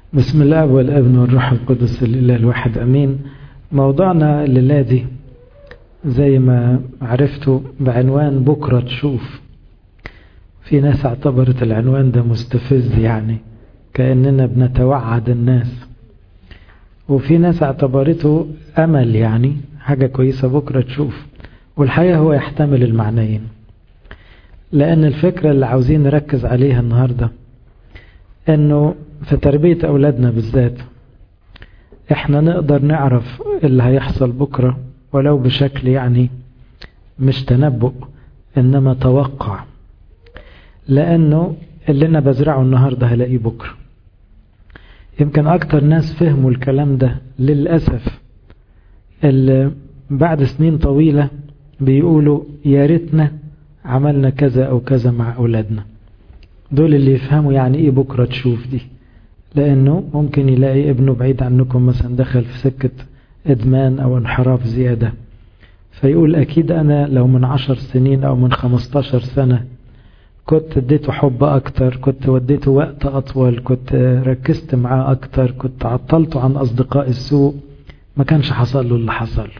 بسم الله والابن والروح القدس لله الواحد امين موضوعنا الليله دي زي ما عرفتوا بعنوان بكره تشوف في ناس اعتبرت العنوان ده مستفز يعني كاننا بنتوعد الناس وفي ناس اعتبرته امل يعني حاجه كويسه بكره تشوف والحقيقه هو يحتمل المعنيين لان الفكره اللي عاوزين نركز عليها النهارده انه في تربية أولادنا بالذات احنا نقدر نعرف اللي هيحصل بكرة ولو بشكل يعني مش تنبؤ إنما توقع لأنه اللي أنا بزرعه النهاردة هلاقيه بكرة يمكن أكتر ناس فهموا الكلام ده للأسف اللي بعد سنين طويلة بيقولوا يا ريتنا عملنا كذا أو كذا مع أولادنا دول اللي يفهموا يعني إيه بكرة تشوف دي لأنه ممكن يلاقي ابنه بعيد عنكم مثلا دخل في سكة إدمان أو انحراف زيادة فيقول أكيد أنا لو من عشر سنين أو من خمستاشر سنة كنت اديته حب أكتر كنت وديته وقت أطول كنت ركزت معاه أكتر كنت عطلته عن أصدقاء السوء ما كانش حصل له اللي حصل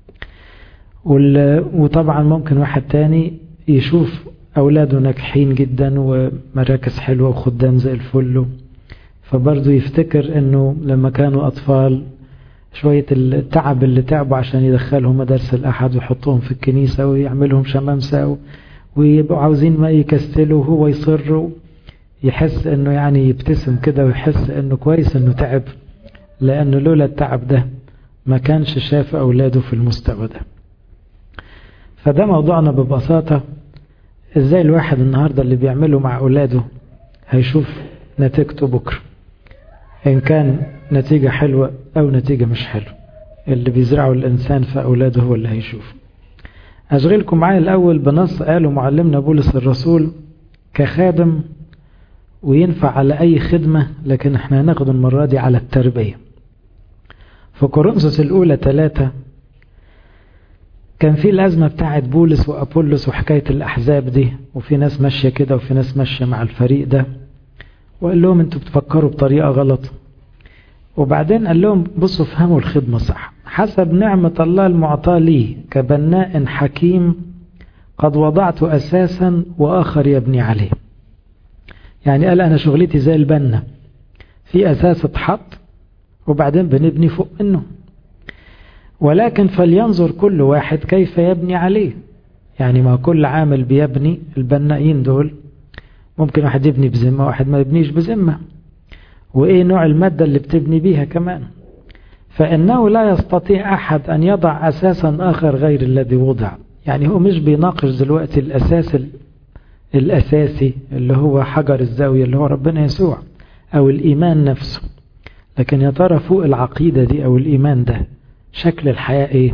وطبعا ممكن واحد تاني يشوف أولاده ناجحين جدا ومراكز حلوة وخدام زي الفل فبرضه يفتكر انه لما كانوا اطفال شوية التعب اللي تعبوا عشان يدخلهم مدارس الاحد ويحطوهم في الكنيسة ويعملهم شمامسة ويبقوا عاوزين ما يكسلوا وهو يصر يحس انه يعني يبتسم كده ويحس انه كويس انه تعب لانه لولا التعب ده ما كانش شاف اولاده في المستوى ده فده موضوعنا ببساطة ازاي الواحد النهاردة اللي بيعمله مع اولاده هيشوف نتيجته بكره إن كان نتيجة حلوة أو نتيجة مش حلوة اللي بيزرعه الإنسان في أولاده هو اللي هيشوف أشغلكم معايا الأول بنص قاله معلمنا بولس الرسول كخادم وينفع على أي خدمة لكن احنا هناخد المرة دي على التربية في كورنثوس الأولى ثلاثة كان في الأزمة بتاعت بولس وأبولس وحكاية الأحزاب دي وفي ناس ماشية كده وفي ناس ماشية مع الفريق ده وقال لهم انتوا بتفكروا بطريقة غلط وبعدين قال لهم بصوا فهموا الخدمة صح حسب نعمة الله المعطاة لي كبناء حكيم قد وضعت أساسا وآخر يبني عليه يعني قال أنا شغلتي زي البنا في أساس اتحط وبعدين بنبني فوق منه ولكن فلينظر كل واحد كيف يبني عليه يعني ما كل عامل بيبني البنائين دول ممكن واحد يبني بذمة واحد ما يبنيش بذمة وإيه نوع المادة اللي بتبني بيها كمان فإنه لا يستطيع أحد أن يضع أساسا آخر غير الذي وضع يعني هو مش بيناقش دلوقتي الأساس الأساسي اللي هو حجر الزاوية اللي هو ربنا يسوع أو الإيمان نفسه لكن يا ترى فوق العقيدة دي أو الإيمان ده شكل الحياة إيه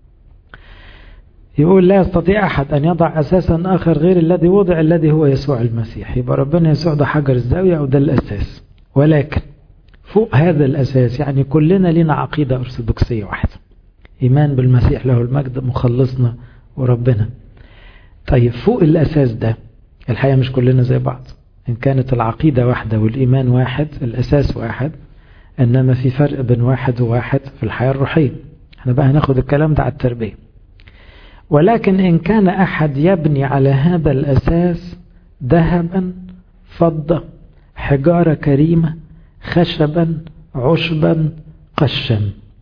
يقول لا يستطيع أحد أن يضع أساسا آخر غير الذي وضع الذي هو يسوع المسيح يبقى ربنا يسوع ده حجر الزاوية أو ده الأساس ولكن فوق هذا الأساس يعني كلنا لنا عقيدة أرثوذكسية واحدة إيمان بالمسيح له المجد مخلصنا وربنا طيب فوق الأساس ده الحقيقة مش كلنا زي بعض إن كانت العقيدة واحدة والإيمان واحد الأساس واحد إنما في فرق بين واحد وواحد في الحياة الروحية احنا بقى هناخد الكلام ده على التربية ولكن إن كان أحد يبني على هذا الأساس ذهبا فضة حجارة كريمة خشبا عشبا قشا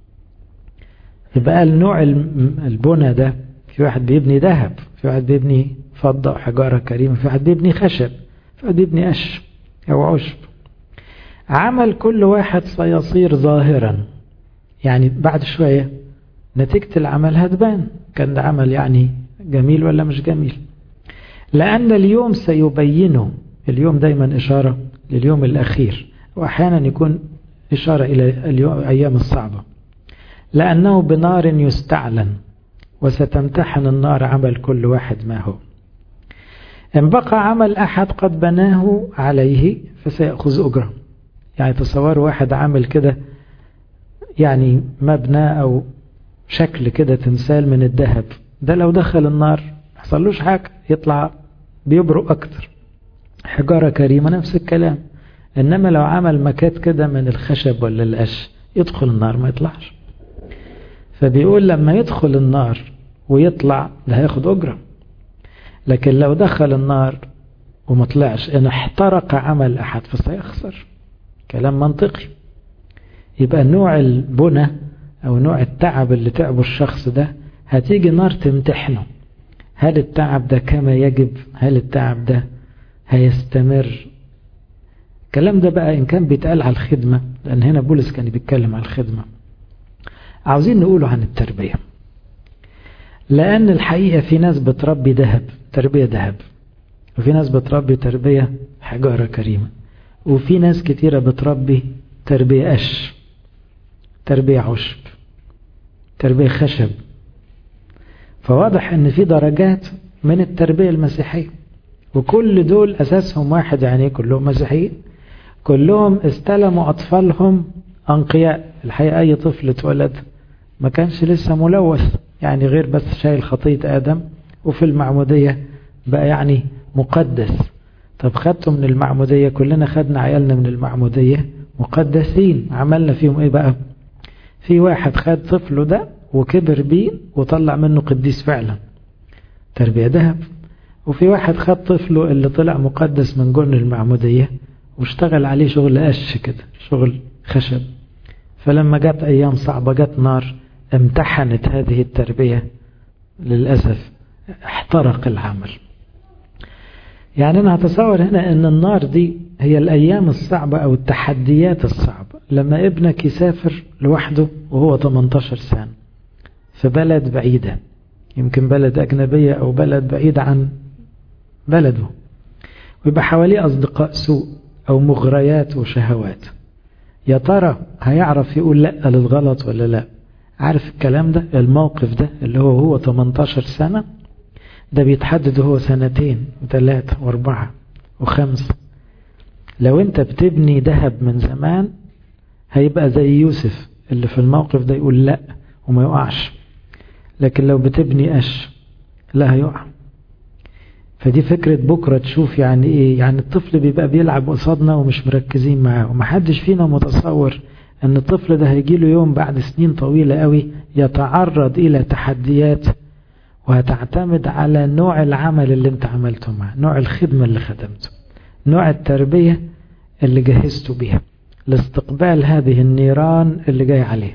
يبقى النوع البنى ده في واحد بيبني ذهب في واحد بيبني فضة وحجارة كريمة في واحد بيبني خشب في واحد بيبني قش أو عشب عمل كل واحد سيصير ظاهرا يعني بعد شوية نتيجة العمل هتبان كان ده عمل يعني جميل ولا مش جميل لأن اليوم سيبينه اليوم دايما إشارة لليوم الأخير وأحيانا يكون إشارة إلى الأيام الصعبة لأنه بنار يستعلن وستمتحن النار عمل كل واحد ما هو إن بقى عمل أحد قد بناه عليه فسيأخذ أجره يعني تصوروا واحد عامل كده يعني مبنى أو شكل كده تمثال من الذهب ده لو دخل النار حصلوش حاجة يطلع بيبرق أكتر حجارة كريمة نفس الكلام إنما لو عمل مكات كده من الخشب ولا القش يدخل النار ما يطلعش فبيقول لما يدخل النار ويطلع ده هياخد أجرة لكن لو دخل النار وما طلعش إن احترق عمل أحد فسيخسر كلام منطقي يبقى نوع البنى أو نوع التعب اللي تعبه الشخص ده هتيجي نار تمتحنه هل التعب ده كما يجب هل التعب ده هيستمر الكلام ده بقى إن كان بيتقال على الخدمة لأن هنا بولس كان بيتكلم على الخدمة عاوزين نقوله عن التربية لأن الحقيقة في ناس بتربي ذهب تربية ذهب وفي ناس بتربي تربية حجارة كريمة وفي ناس كتيرة بتربي تربية قش تربية عشب تربية خشب فواضح ان في درجات من التربية المسيحية وكل دول اساسهم واحد يعني كلهم مسيحيين كلهم استلموا اطفالهم انقياء الحقيقة اي طفل اتولد ما كانش لسه ملوث يعني غير بس شايل خطية ادم وفي المعمودية بقى يعني مقدس طب خدته من المعمودية كلنا خدنا عيالنا من المعمودية مقدسين عملنا فيهم ايه بقى في واحد خد طفله ده وكبر بيه وطلع منه قديس فعلا تربية ذهب وفي واحد خد طفله اللي طلع مقدس من جن المعمودية واشتغل عليه شغل قش كده شغل خشب فلما جت أيام صعبة جت نار امتحنت هذه التربية للأسف احترق العمل يعني أنا هتصور هنا أن النار دي هي الأيام الصعبة أو التحديات الصعبة لما ابنك يسافر لوحده وهو 18 سنة في بلد بعيدة يمكن بلد أجنبية أو بلد بعيد عن بلده ويبقى حواليه أصدقاء سوء أو مغريات وشهوات يا ترى هيعرف يقول لا للغلط ولا لا عارف الكلام ده الموقف ده اللي هو هو 18 سنة ده بيتحدد هو سنتين وثلاثة واربعة وخمسة لو انت بتبني ذهب من زمان هيبقى زي يوسف اللي في الموقف ده يقول لا وما يقعش لكن لو بتبني قش لا هيقع فدي فكرة بكرة تشوف يعني ايه يعني الطفل بيبقى بيلعب قصادنا ومش مركزين معاه ومحدش فينا متصور ان الطفل ده هيجيله يوم بعد سنين طويلة قوي يتعرض الى تحديات وهتعتمد على نوع العمل اللي انت عملته معاه نوع الخدمة اللي خدمته نوع التربية اللي جهزته بيها لاستقبال هذه النيران اللي جاي عليه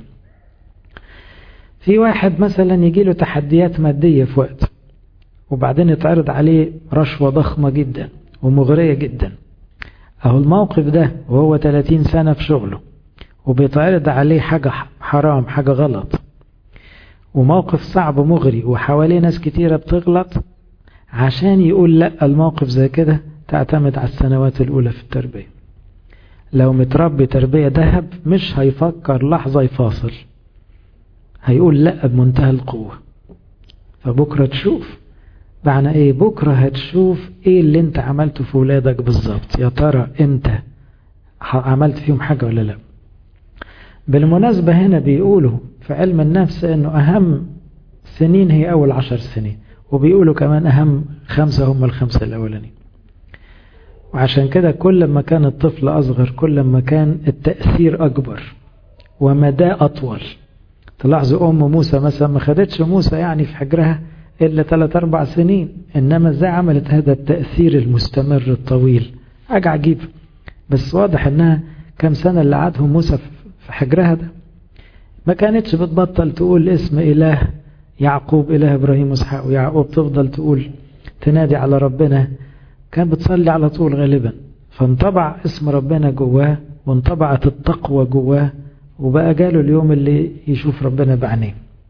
في واحد مثلا يجي له تحديات مادية في وقت وبعدين يتعرض عليه رشوة ضخمة جدا ومغرية جدا أهو الموقف ده وهو 30 سنة في شغله وبيتعرض عليه حاجة حرام حاجة غلط وموقف صعب مغري وحواليه ناس كتيرة بتغلط عشان يقول لا الموقف زي كده تعتمد على السنوات الأولى في التربية لو متربي تربية ذهب مش هيفكر لحظة يفاصل هيقول لا بمنتهى القوة فبكرة تشوف معنى ايه بكرة هتشوف ايه اللي انت عملته في ولادك بالظبط يا ترى انت عملت فيهم حاجة ولا لا بالمناسبة هنا بيقولوا في علم النفس انه اهم سنين هي اول عشر سنين وبيقولوا كمان اهم خمسة هم الخمسة الاولانيين وعشان كده كل ما كان الطفل اصغر كل ما كان التأثير اكبر ومدى اطول تلاحظوا ام موسى مثلا ما خدتش موسى يعني في حجرها إلا ثلاث أربع سنين إنما إزاي عملت هذا التأثير المستمر الطويل حاجة عجيبة بس واضح إنها كم سنة اللي قعدهم موسى في حجرها ده ما كانتش بتبطل تقول اسم إله يعقوب إله إبراهيم وإسحاق ويعقوب تفضل تقول تنادي على ربنا كان بتصلي على طول غالبا فانطبع اسم ربنا جواه وانطبعت التقوى جواه وبقى جاله اليوم اللي يشوف ربنا بعينيه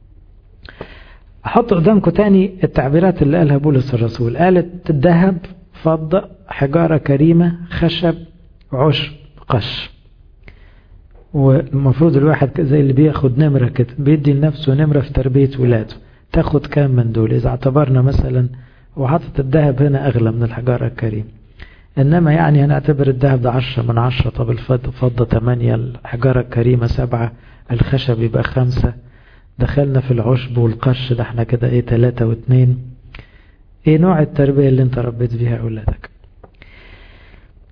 احط قدامكم تاني التعبيرات اللي قالها بولس الرسول قالت ذهب فضة حجارة كريمة خشب عشب قش والمفروض الواحد زي اللي بياخد نمرة كده بيدي لنفسه نمرة في تربية ولاده تاخد كام من دول إذا اعتبرنا مثلا وحطت الذهب هنا أغلى من الحجارة الكريمة إنما يعني هنعتبر الذهب ده عشرة من عشرة طب الفضة تمانية الحجارة الكريمة سبعة الخشب يبقى خمسة دخلنا في العشب والقش ده احنا كده ايه تلاتة واتنين ايه نوع التربية اللي انت ربيت بيها اولادك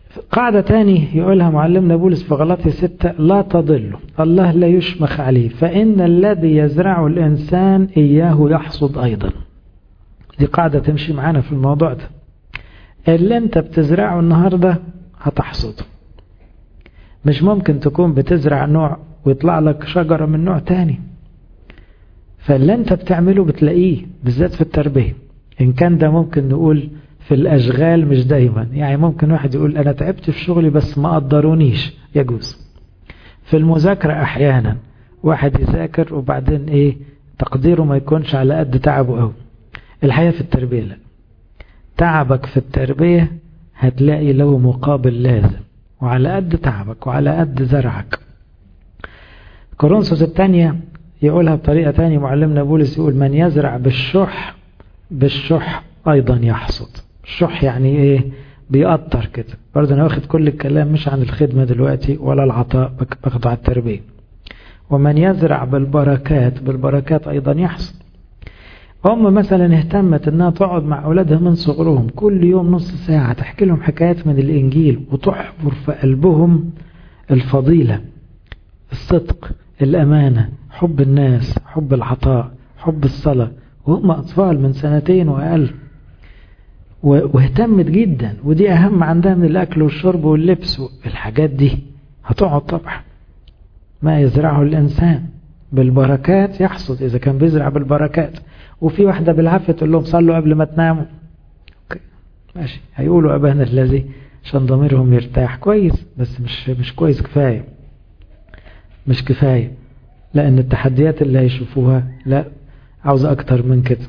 قاعدة تاني يقولها معلمنا بولس في غلطي ستة لا تضلوا الله لا يشمخ عليه فإن الذي يزرع الإنسان إياه يحصد أيضا دي قاعدة تمشي معانا في الموضوع ده اللي انت بتزرعه النهاردة هتحصده مش ممكن تكون بتزرع نوع ويطلع لك شجرة من نوع تاني فاللي انت بتعمله بتلاقيه بالذات في التربية ان كان ده ممكن نقول في الاشغال مش دايما يعني ممكن واحد يقول انا تعبت في شغلي بس ما قدرونيش يجوز في المذاكرة احيانا واحد يذاكر وبعدين ايه تقديره ما يكونش على قد تعبه قوي الحقيقة في التربية لا تعبك في التربية هتلاقي له مقابل لازم وعلى قد تعبك وعلى قد زرعك كورنثوس الثانية يقولها بطريقة تانية معلمنا بولس يقول من يزرع بالشح بالشح أيضا يحصد الشح يعني إيه بيقطر كده برضه أنا واخد كل الكلام مش عن الخدمة دلوقتي ولا العطاء باخده على التربية ومن يزرع بالبركات بالبركات أيضا يحصد أم مثلا اهتمت انها تقعد مع أولادها من صغرهم كل يوم نص ساعة تحكي لهم حكايات من الإنجيل وتحفر في قلبهم الفضيلة الصدق الأمانة حب الناس حب العطاء حب الصلاة وهم أطفال من سنتين وأقل واهتمت جدا ودي أهم عندها من الأكل والشرب واللبس الحاجات دي هتقعد طبعا ما يزرعه الإنسان بالبركات يحصد إذا كان بيزرع بالبركات وفي واحدة بالعافية تقول لهم صلوا قبل ما تناموا ماشي هيقولوا أبانا الذي عشان ضميرهم يرتاح كويس بس مش مش كويس كفاية مش كفاية لأن التحديات اللي هيشوفوها لا عاوز أكتر من كده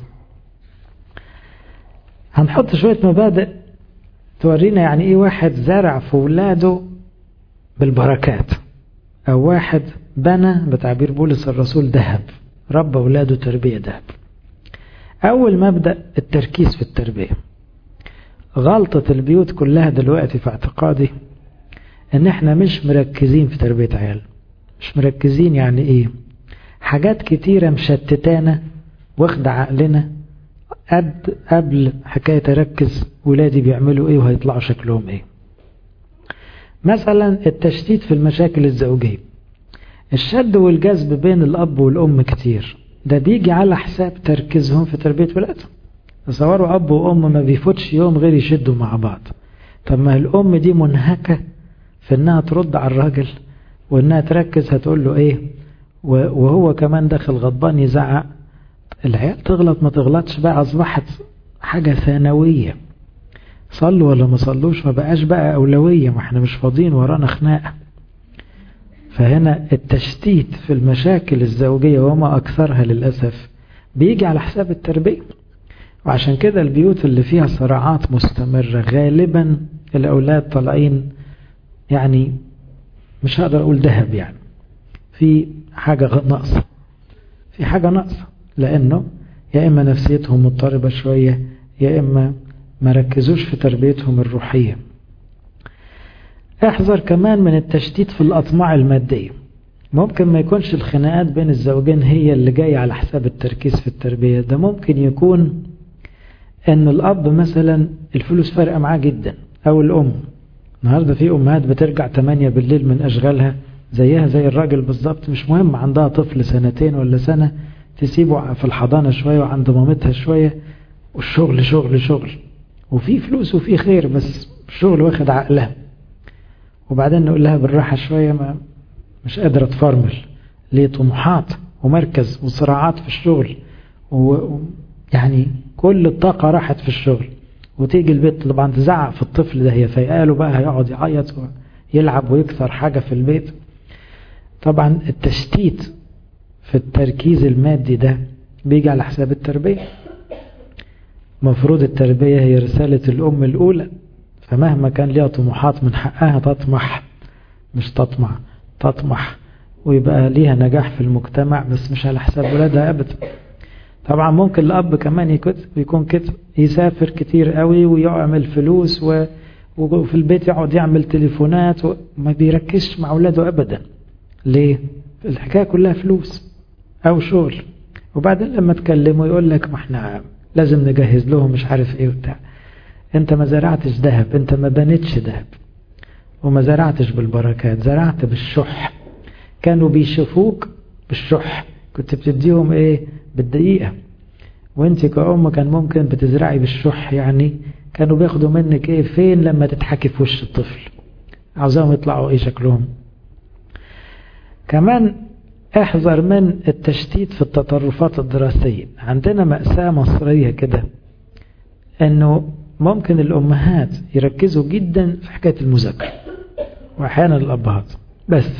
هنحط شوية مبادئ تورينا يعني إيه واحد زرع في ولاده بالبركات أو واحد بنى بتعبير بولس الرسول ذهب ربى ولاده تربية ذهب أول مبدأ التركيز في التربية غلطة البيوت كلها دلوقتي في اعتقادي ان احنا مش مركزين في تربية عيال مش مركزين يعني ايه حاجات كتيرة مشتتانا واخد عقلنا قد قبل حكاية اركز ولادي بيعملوا ايه وهيطلعوا شكلهم ايه مثلا التشتيت في المشاكل الزوجية الشد والجذب بين الاب والام كتير ده بيجي على حساب تركيزهم في تربية ولادهم تصوروا أب وأم ما بيفوتش يوم غير يشدوا مع بعض طب ما الأم دي منهكة في إنها ترد على الراجل وإنها تركز هتقول له إيه وهو كمان داخل غضبان يزعق العيال تغلط ما تغلطش بقى أصبحت حاجة ثانوية صلوا ولا ما صلوش ما بقاش بقى أولوية ما احنا مش فاضيين ورانا خناقة فهنا التشتيت في المشاكل الزوجية وما أكثرها للأسف بيجي على حساب التربية وعشان كده البيوت اللي فيها صراعات مستمرة غالبا الأولاد طالعين يعني مش هقدر أقول ذهب يعني في حاجة ناقصة في حاجة ناقصة لأنه يا إما نفسيتهم مضطربة شوية يا إما ما ركزوش في تربيتهم الروحية احذر كمان من التشتيت في الأطماع المادية ممكن ما يكونش الخناقات بين الزوجين هي اللي جاية على حساب التركيز في التربية ده ممكن يكون ان الاب مثلا الفلوس فارقة معاه جدا او الام النهاردة في امهات بترجع 8 بالليل من اشغالها زيها زي الراجل بالظبط مش مهم عندها طفل سنتين ولا سنة تسيبه في الحضانة شوية وعند مامتها شوية والشغل شغل شغل وفي فلوس وفي خير بس الشغل واخد عقلها وبعدين نقول لها بالراحة شوية ما مش قادرة تفرمل ليه طموحات ومركز وصراعات في الشغل ويعني كل الطاقة راحت في الشغل وتيجي البيت طبعا تزعق في الطفل ده هي فيقاله بقى هيقعد يعيط ويلعب ويكثر حاجة في البيت طبعا التشتيت في التركيز المادي ده بيجي على حساب التربية مفروض التربية هي رسالة الأم الأولى فمهما كان ليها طموحات من حقها تطمح مش تطمع تطمح ويبقى ليها نجاح في المجتمع بس مش على حساب ولادها أبدا طبعا ممكن الأب كمان يكون كده يسافر كتير قوي ويعمل فلوس و... وفي البيت يقعد يعمل تليفونات وما بيركزش مع أولاده أبدا ليه؟ الحكاية كلها فلوس أو شغل وبعدين لما تكلمه يقول لك ما احنا لازم نجهز لهم مش عارف ايه وبتاع انت ما زرعتش ذهب انت ما بنيتش ذهب وما زرعتش بالبركات زرعت بالشح كانوا بيشوفوك بالشح كنت بتديهم ايه بالدقيقة وانت كأم كان ممكن بتزرعي بالشح يعني كانوا بياخدوا منك ايه فين لما تضحكي في وش الطفل عاوزاهم يطلعوا ايه شكلهم كمان احذر من التشتيت في التطرفات الدراسية عندنا مأساة مصرية كده انه ممكن الامهات يركزوا جدا في حكاية المذاكرة واحيانا الابهات بس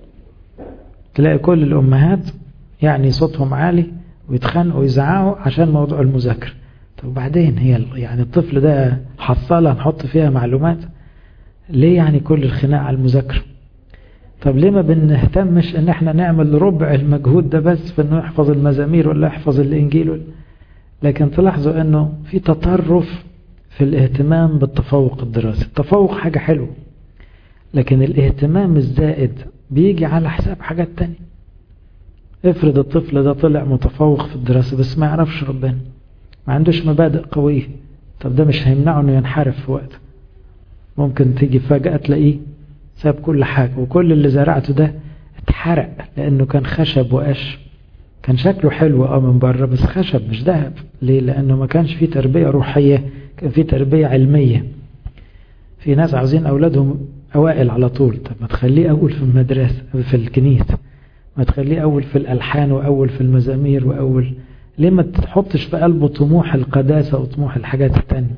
تلاقي كل الامهات يعني صوتهم عالي ويتخانقوا ويزعقوا عشان موضوع المذاكرة طب وبعدين هي يعني الطفل ده حصالة نحط فيها معلومات ليه يعني كل الخناق على المذاكرة طب ليه ما بنهتمش ان احنا نعمل ربع المجهود ده بس في انه يحفظ المزامير ولا يحفظ الانجيل ولا لكن تلاحظوا انه في تطرف في الاهتمام بالتفوق الدراسي التفوق حاجة حلوة لكن الاهتمام الزائد بيجي على حساب حاجات تانية افرض الطفل ده طلع متفوق في الدراسة بس ما يعرفش ربنا ما عندوش مبادئ قوية طب ده مش هيمنعه انه ينحرف في وقت ممكن تيجي فجأة تلاقيه ساب كل حاجة وكل اللي زرعته ده اتحرق لانه كان خشب وقش كان شكله حلو اه من بره بس خشب مش ذهب ليه لانه ما كانش فيه تربية روحية كان فيه تربية علمية في ناس عاوزين اولادهم اوائل على طول طب ما تخليه اول في المدرسة في الكنيسة ما تخليه اول في الالحان واول في المزامير واول ليه ما تحطش في قلبه طموح القداسة وطموح الحاجات التانية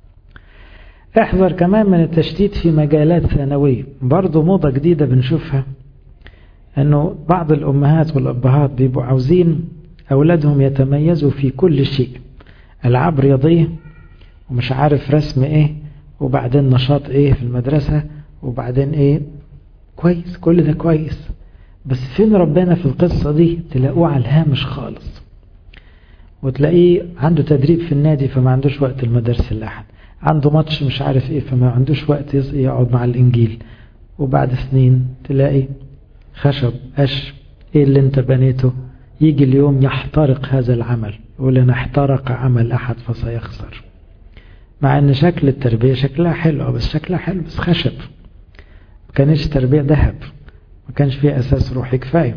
احذر كمان من التشتيت في مجالات ثانوية برضو موضة جديدة بنشوفها انه بعض الامهات والابهات بيبقوا عاوزين اولادهم يتميزوا في كل شيء العاب رياضية ومش عارف رسم ايه وبعدين نشاط ايه في المدرسة وبعدين ايه كويس كل ده كويس بس فين ربنا في القصة دي تلاقوه على الهامش خالص وتلاقيه عنده تدريب في النادي فما عندوش وقت المدرسة الأحد عنده ماتش مش عارف ايه فما عندوش وقت يقعد مع الإنجيل وبعد سنين تلاقي خشب قش ايه اللي انت بنيته يجي اليوم يحترق هذا العمل يقول انا احترق عمل احد فسيخسر مع ان شكل التربية شكلها حلو بس شكلها حلو بس خشب ما كانش تربية ذهب ما كانش فيها اساس روحي كفاية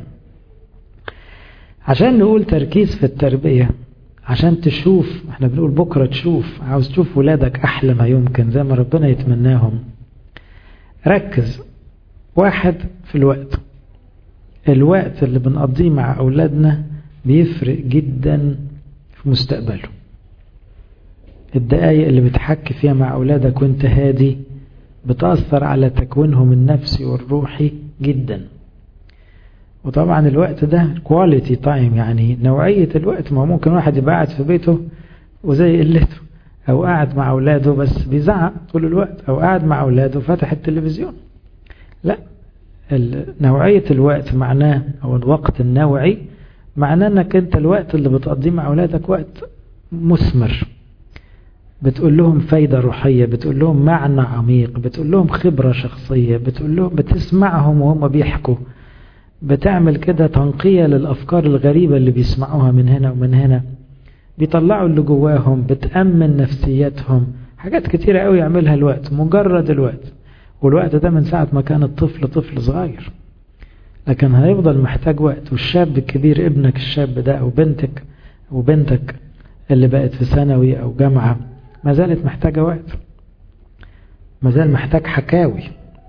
عشان نقول تركيز في التربية عشان تشوف احنا بنقول بكرة تشوف عاوز تشوف ولادك احلى ما يمكن زي ما ربنا يتمناهم ركز واحد في الوقت الوقت اللي بنقضيه مع أولادنا بيفرق جدا في مستقبله الدقايق اللي بتحكي فيها مع أولادك وانت هادي بتأثر على تكوينهم النفسي والروحي جدا وطبعا الوقت ده كواليتي تايم يعني نوعية الوقت ما ممكن واحد يبقى قاعد في بيته وزي قلته أو قاعد مع أولاده بس بيزعق طول الوقت أو قاعد مع أولاده فاتح التلفزيون لا نوعية الوقت معناه أو الوقت النوعي معناه أنك أنت الوقت اللي بتقضيه مع أولادك وقت مثمر بتقول لهم فايدة روحية بتقول لهم معنى عميق بتقول لهم خبرة شخصية بتقول لهم بتسمعهم وهم بيحكوا بتعمل كده تنقية للأفكار الغريبة اللي بيسمعوها من هنا ومن هنا بيطلعوا اللي جواهم بتأمن نفسياتهم حاجات كتيرة قوي يعملها الوقت مجرد الوقت والوقت ده من ساعة ما كان الطفل طفل صغير لكن هيفضل محتاج وقت والشاب الكبير ابنك الشاب ده أو بنتك أو بنتك اللي بقت في ثانوي أو جامعة ما زالت محتاجة وقت ما زال محتاج حكاوي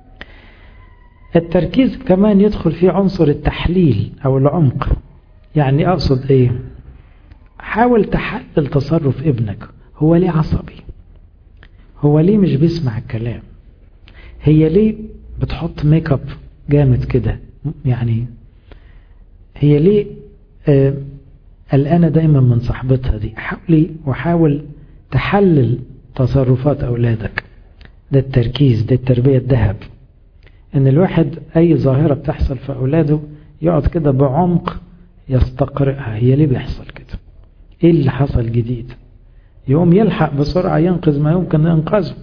التركيز كمان يدخل فيه عنصر التحليل أو العمق يعني أقصد إيه حاول تحلل تصرف ابنك هو ليه عصبي هو ليه مش بيسمع الكلام هي ليه بتحط ميك اب جامد كده يعني هي ليه آه قلقانه دايما من صاحبتها دي حاولي وحاول تحلل تصرفات اولادك ده التركيز ده التربيه الذهب ان الواحد اي ظاهره بتحصل في اولاده يقعد كده بعمق يستقرئها هي ليه بيحصل كده ايه اللي حصل جديد يقوم يلحق بسرعه ينقذ ما يمكن انقاذه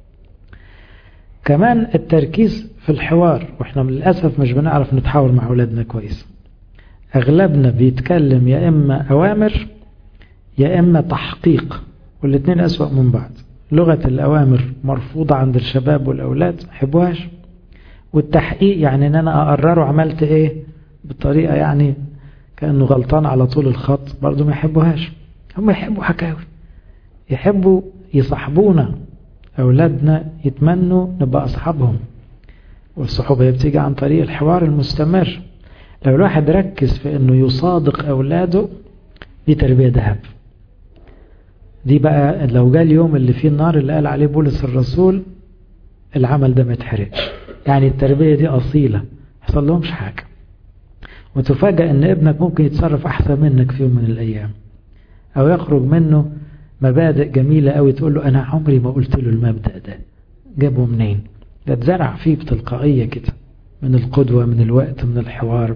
كمان التركيز في الحوار واحنا للأسف مش بنعرف نتحاور مع أولادنا كويس أغلبنا بيتكلم يا إما أوامر يا إما تحقيق والاثنين أسوأ من بعض لغة الأوامر مرفوضة عند الشباب والأولاد ما يحبوهاش والتحقيق يعني ان انا اقرره عملت ايه بطريقة يعني كأنه غلطان على طول الخط برضو ما يحبوهاش هم يحبوا حكاوي يحبوا يصاحبونا أولادنا يتمنوا نبقى أصحابهم والصحوبية بتيجي عن طريق الحوار المستمر لو الواحد ركز في أنه يصادق أولاده دي تربية ذهب دي بقى لو جاء اليوم اللي فيه النار اللي قال عليه بولس الرسول العمل ده ما يتحرقش يعني التربية دي أصيلة يحصل لهمش حاجة وتفاجأ ان ابنك ممكن يتصرف احسن منك في يوم من الايام او يخرج منه مبادئ جميلة قوي تقول له انا عمري ما قلت له المبدأ ده جابه منين ده اتزرع فيه بتلقائية كده من القدوة من الوقت من الحوار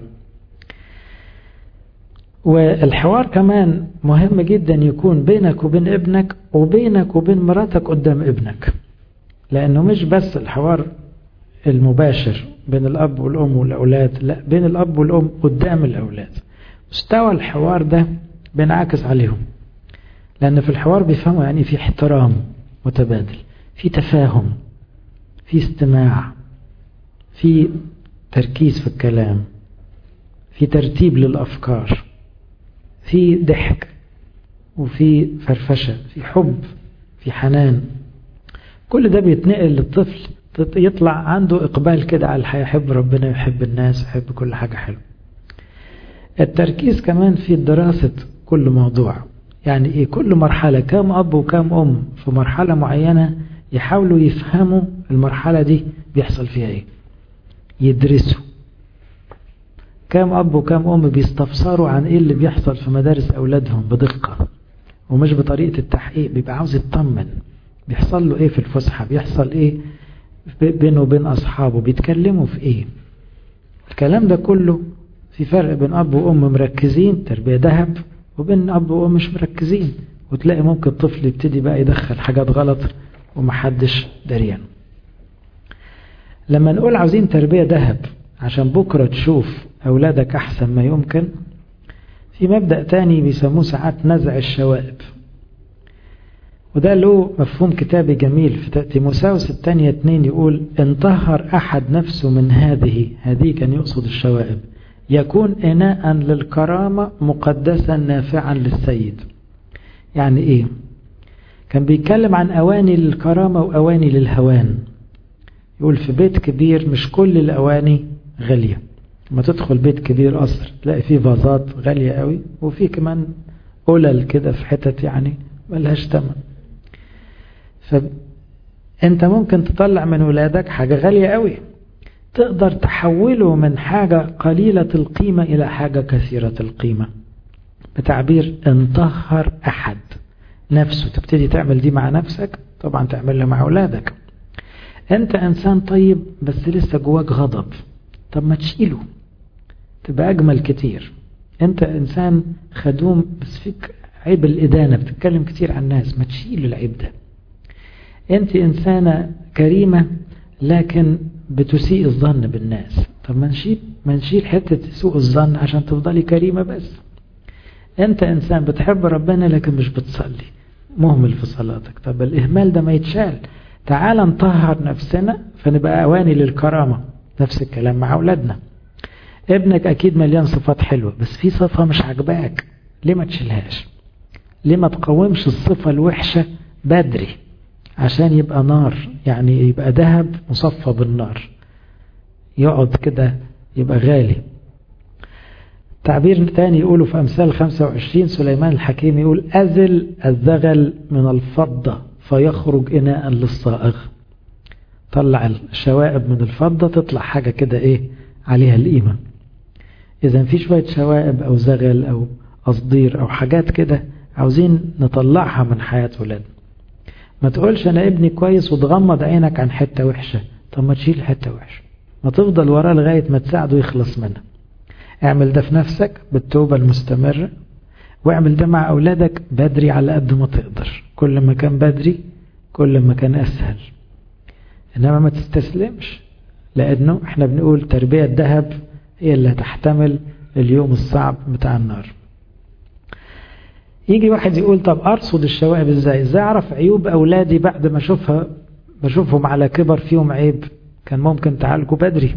والحوار كمان مهم جدا يكون بينك وبين ابنك وبينك وبين مراتك قدام ابنك لانه مش بس الحوار المباشر بين الأب والأم والأولاد لا بين الأب والأم قدام الأولاد مستوى الحوار ده بينعكس عليهم لأن في الحوار بيفهموا يعني في احترام متبادل في تفاهم في استماع في تركيز في الكلام في ترتيب للأفكار في ضحك وفي فرفشة في حب في حنان كل ده بيتنقل للطفل يطلع عنده إقبال كده على الحياة يحب ربنا يحب الناس يحب كل حاجة حلوة التركيز كمان في دراسة كل موضوع يعني إيه كل مرحلة كام أب وكام أم في مرحلة معينة يحاولوا يفهموا المرحلة دي بيحصل فيها إيه يدرسوا كام أب وكام أم بيستفسروا عن إيه اللي بيحصل في مدارس أولادهم بدقة ومش بطريقة التحقيق بيبقى عاوز يطمن بيحصل له إيه في الفسحة بيحصل إيه بينه وبين أصحابه بيتكلموا في إيه الكلام ده كله في فرق بين أب وأم مركزين تربية ذهب وبين أب وأم مش مركزين وتلاقي ممكن الطفل يبتدي بقى يدخل حاجات غلط ومحدش دريان لما نقول عاوزين تربية ذهب عشان بكرة تشوف أولادك أحسن ما يمكن في مبدأ تاني بيسموه ساعات نزع الشوائب وده له مفهوم كتابي جميل في تيموساوس الثانية اتنين يقول ان طهر أحد نفسه من هذه هذه كان يقصد الشوائب يكون إناء للكرامة مقدسا نافعا للسيد يعني إيه كان بيتكلم عن أواني للكرامة وأواني للهوان يقول في بيت كبير مش كل الأواني غالية لما تدخل بيت كبير قصر تلاقي فيه فازات غالية قوي وفي كمان قلل كده في حتت يعني ملهاش تمن فانت ممكن تطلع من ولادك حاجة غالية قوي تقدر تحوله من حاجة قليلة القيمة إلى حاجة كثيرة القيمة بتعبير انطهر أحد نفسه تبتدي تعمل دي مع نفسك طبعا تعملها مع أولادك أنت إنسان طيب بس لسه جواك غضب طب ما تشيله تبقى أجمل كتير أنت إنسان خدوم بس فيك عيب الإدانة بتتكلم كتير عن الناس ما تشيل العيب ده أنت إنسانة كريمة لكن بتسيء الظن بالناس طب ما نشيل ما نشيل حتة سوء الظن عشان تفضلي كريمة بس أنت إنسان بتحب ربنا لكن مش بتصلي مهمل في صلاتك طب الإهمال ده ما يتشال تعال نطهر نفسنا فنبقى أواني للكرامة نفس الكلام مع أولادنا ابنك أكيد مليان صفات حلوة بس في صفة مش عجباك ليه ما تشيلهاش ليه ما تقومش الصفة الوحشة بدري عشان يبقى نار يعني يبقى ذهب مصفى بالنار يقعد كده يبقى غالي تعبير تاني يقوله في أمثال 25 سليمان الحكيم يقول أزل الذغل من الفضة فيخرج إناء للصائغ طلع الشوائب من الفضة تطلع حاجة كده إيه عليها القيمة إذا في شوية شوائب أو زغل أو قصدير أو حاجات كده عاوزين نطلعها من حياة ولادنا ما تقولش أنا ابني كويس وتغمض عينك عن حتة وحشة طب ما تشيل حتة وحشة ما تفضل وراه لغاية ما تساعده يخلص منها اعمل ده في نفسك بالتوبة المستمرة واعمل ده مع أولادك بدري على قد ما تقدر كل ما كان بدري كل ما كان أسهل إنما ما تستسلمش لأنه احنا بنقول تربية ذهب هي اللي هتحتمل اليوم الصعب بتاع النار يجي واحد يقول طب أرصد الشوائب ازاي ازاي أعرف عيوب أولادي بعد ما أشوفها بشوفهم على كبر فيهم عيب كان ممكن تعالجه بدري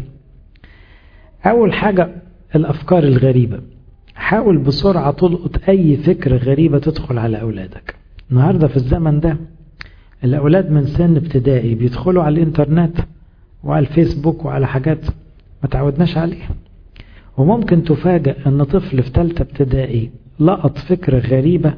أول حاجة الأفكار الغريبة حاول بسرعة تلقط أي فكرة غريبة تدخل على أولادك النهاردة في الزمن ده الأولاد من سن ابتدائي بيدخلوا على الإنترنت وعلى الفيسبوك وعلى حاجات ما تعودناش عليها وممكن تفاجأ أن طفل في ثالثة ابتدائي لقط فكرة غريبة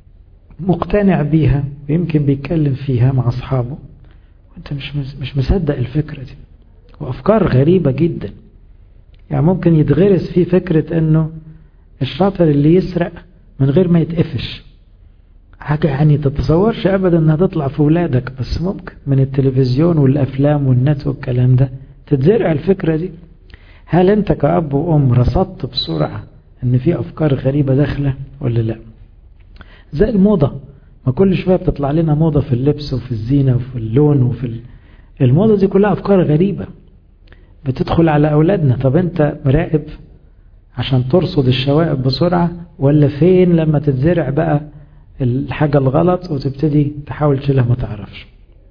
مقتنع بيها ويمكن بيتكلم فيها مع أصحابه وانت مش مش مصدق الفكرة دي وأفكار غريبة جدا يعني ممكن يتغرس فيه فكرة أنه الشاطر اللي يسرق من غير ما يتقفش حاجة يعني تتصورش أبدا أنها تطلع في ولادك بس ممكن من التلفزيون والأفلام والنت والكلام ده تتزرع الفكرة دي هل أنت كأب وأم رصدت بسرعة أن في أفكار غريبة داخلة ولا لا زي الموضة ما كل شوية بتطلع لنا موضة في اللبس وفي الزينة وفي اللون وفي ال... الموضة دي كلها أفكار غريبة بتدخل على أولادنا طب أنت مراقب عشان ترصد الشوائب بسرعة ولا فين لما تتزرع بقى الحاجة الغلط وتبتدي تحاول تشيلها ما تعرفش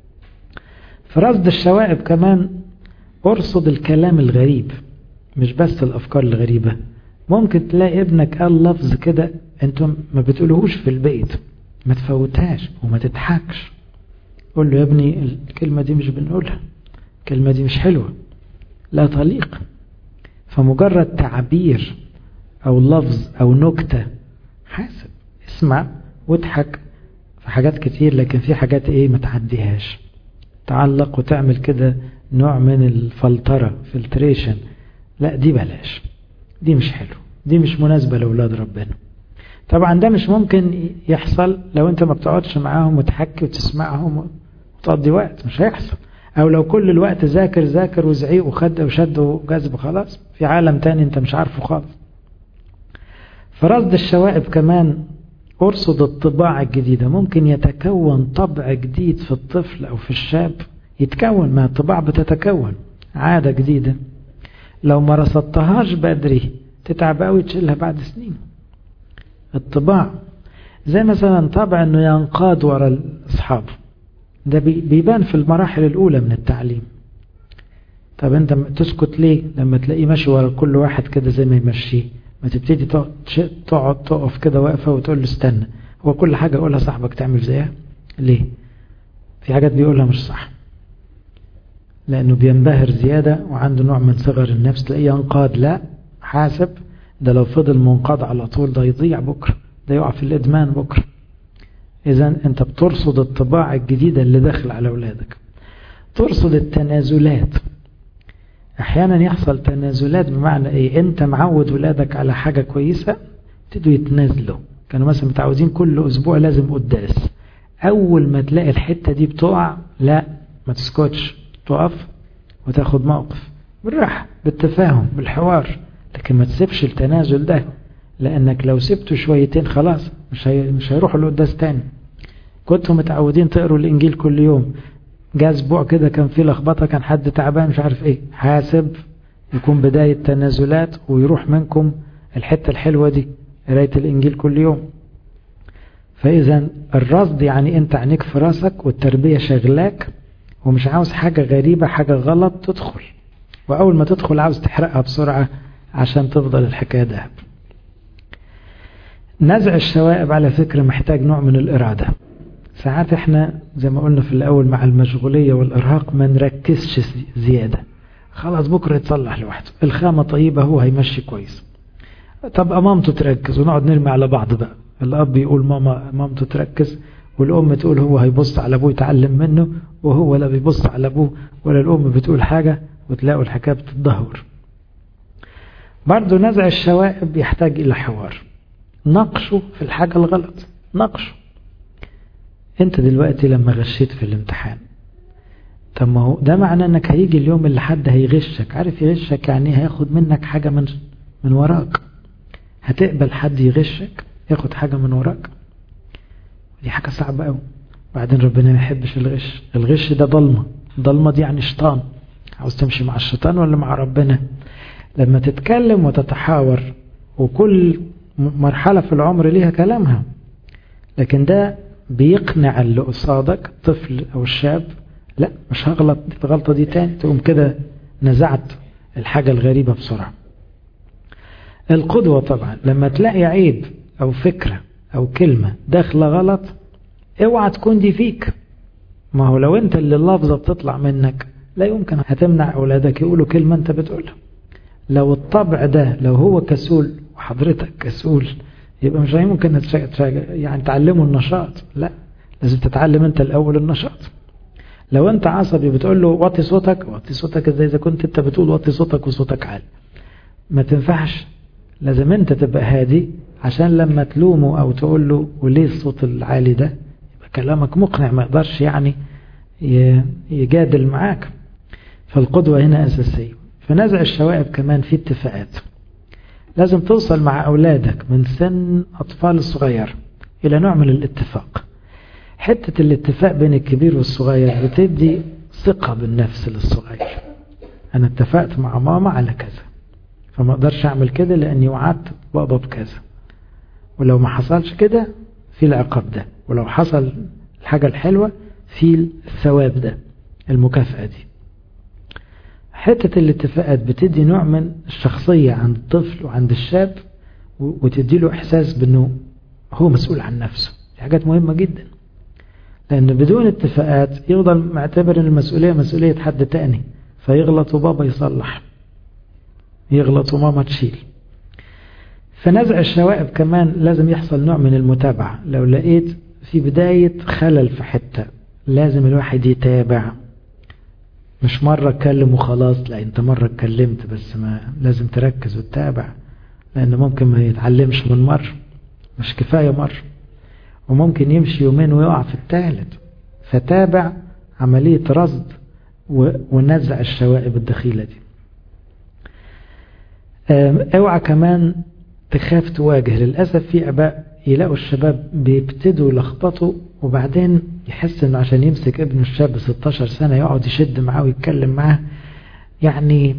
في رصد الشوائب كمان ارصد الكلام الغريب مش بس الأفكار الغريبة ممكن تلاقي ابنك قال لفظ كده انتم ما بتقولهوش في البيت ما تفوتهاش وما تضحكش قول له يا ابني الكلمة دي مش بنقولها الكلمة دي مش حلوة لا تليق فمجرد تعبير أو لفظ أو نكتة حاسب اسمع واضحك في حاجات كتير لكن في حاجات ايه ما تعديهاش تعلق وتعمل كده نوع من الفلترة فلتريشن لا دي بلاش دي مش حلو دي مش مناسبة لأولاد ربنا طبعا ده مش ممكن يحصل لو انت ما بتقعدش معاهم وتحكي وتسمعهم وتقضي وقت مش هيحصل او لو كل الوقت ذاكر ذاكر وزعيق وخد وشد وجذب خلاص في عالم تاني انت مش عارفه خالص فرصد الشوائب كمان ارصد الطباع الجديدة ممكن يتكون طبع جديد في الطفل او في الشاب يتكون ما الطباع بتتكون عادة جديدة لو ما رصدتهاش بدري تتعب قوي تشيلها بعد سنين الطباع زي مثلا طبع انه ينقاد ورا اصحابه ده بيبان في المراحل الاولى من التعليم طب انت تسكت ليه لما تلاقيه ماشي ورا كل واحد كده زي ما يمشيه ما تبتدي تقعد تقف كده واقفه وتقول له استنى هو كل حاجه يقولها صاحبك تعمل زيها ليه في حاجات بيقولها مش صح لانه بينبهر زياده وعنده نوع من صغر النفس تلاقيه ينقاد لا حاسب ده لو فضل منقاد على طول ده يضيع بكره ده يقع في الادمان بكره اذا انت بترصد الطباع الجديده اللي داخل على اولادك ترصد التنازلات احيانا يحصل تنازلات بمعنى ايه انت معود ولادك على حاجه كويسه ابتدوا يتنازلوا كانوا مثلا متعودين كل اسبوع لازم قداس اول ما تلاقي الحته دي بتقع لا ما تسكتش تقف وتاخد موقف بالراحه بالتفاهم بالحوار لكن ما تسيبش التنازل ده لانك لو سبته شويتين خلاص مش هي مش هيروحوا لقداس تاني كنتوا متعودين تقروا الانجيل كل يوم جاء اسبوع كده كان فيه لخبطه كان حد تعبان مش عارف ايه حاسب يكون بدايه تنازلات ويروح منكم الحته الحلوه دي قرايه الانجيل كل يوم فاذا الرصد يعني انت عينيك في راسك والتربيه شغلاك ومش عاوز حاجه غريبه حاجه غلط تدخل واول ما تدخل عاوز تحرقها بسرعه عشان تفضل الحكايه دهب نزع الشوائب على فكره محتاج نوع من الاراده ساعات احنا زي ما قلنا في الاول مع المشغوليه والارهاق ما نركزش زياده خلاص بكره يتصلح لوحده الخامه طيبه هو هيمشي كويس طب مامته تركز ونقعد نرمي على بعض بقى الاب يقول ماما مامته تركز والام تقول هو هيبص على ابوه يتعلم منه وهو لا بيبص على ابوه ولا الام بتقول حاجه وتلاقوا الحكايه بتتدهور برضه نزع الشوائب يحتاج الى حوار ناقشه في الحاجه الغلط ناقشه انت دلوقتي لما غشيت في الامتحان طب ما هو ده معناه انك هيجي اليوم اللي حد هيغشك عارف يغشك يعني هياخد منك حاجة من من وراك هتقبل حد يغشك ياخد حاجة من وراك دي حاجة صعبة قوي بعدين ربنا ما يحبش الغش الغش ده ضلمة ضلمة دي يعني شيطان عاوز تمشي مع الشيطان ولا مع ربنا لما تتكلم وتتحاور وكل مرحلة في العمر ليها كلامها لكن ده بيقنع اللي قصادك الطفل أو الشاب لا مش هغلط الغلطة دي تاني تقوم كده نزعت الحاجة الغريبة بسرعة القدوة طبعا لما تلاقي عيب أو فكرة أو كلمة داخلة غلط اوعى تكون دي فيك ما هو لو انت اللي اللفظة بتطلع منك لا يمكن هتمنع أولادك يقولوا كلمة انت بتقولها لو الطبع ده لو هو كسول وحضرتك كسول يبقى مش ممكن يعني تعلمه النشاط لا لازم تتعلم انت الأول النشاط لو انت عصبي بتقول له وطي صوتك وطي صوتك ازاي اذا كنت انت بتقول وطي صوتك وصوتك عالي ما تنفعش لازم انت تبقى هادي عشان لما تلومه او تقول له وليه الصوت العالي ده يبقى كلامك مقنع ما يقدرش يعني يجادل معاك فالقدوة هنا أساسية في نزع الشوائب كمان في اتفاقات لازم توصل مع أولادك من سن أطفال الصغير إلى نوع من الاتفاق حتة الاتفاق بين الكبير والصغير بتدي ثقة بالنفس للصغير أنا اتفقت مع ماما على كذا فما أقدرش أعمل كده لأني وعدت بابا بكذا ولو ما حصلش كده في العقاب ده ولو حصل الحاجة الحلوة في الثواب ده المكافأة دي حتة الاتفاقات بتدي نوع من الشخصية عند الطفل وعند الشاب وتدي له إحساس بأنه هو مسؤول عن نفسه دي حاجات مهمة جدا لأن بدون اتفاقات يفضل معتبر أن المسؤولية مسؤولية حد تاني فيغلط وبابا يصلح يغلط وماما تشيل فنزع الشوائب كمان لازم يحصل نوع من المتابعة لو لقيت في بداية خلل في حتة لازم الواحد يتابع مش مرة اتكلم وخلاص لا انت مرة اتكلمت بس ما لازم تركز وتتابع لان ممكن ما يتعلمش من مرة مش كفاية مرة وممكن يمشي يومين ويقع في الثالث فتابع عملية رصد ونزع الشوائب الدخيلة دي اوعى كمان تخاف تواجه للأسف في أباء يلاقوا الشباب بيبتدوا يلخبطوا وبعدين يحس انه عشان يمسك ابنه الشاب 16 سنة يقعد يشد معاه ويتكلم معاه يعني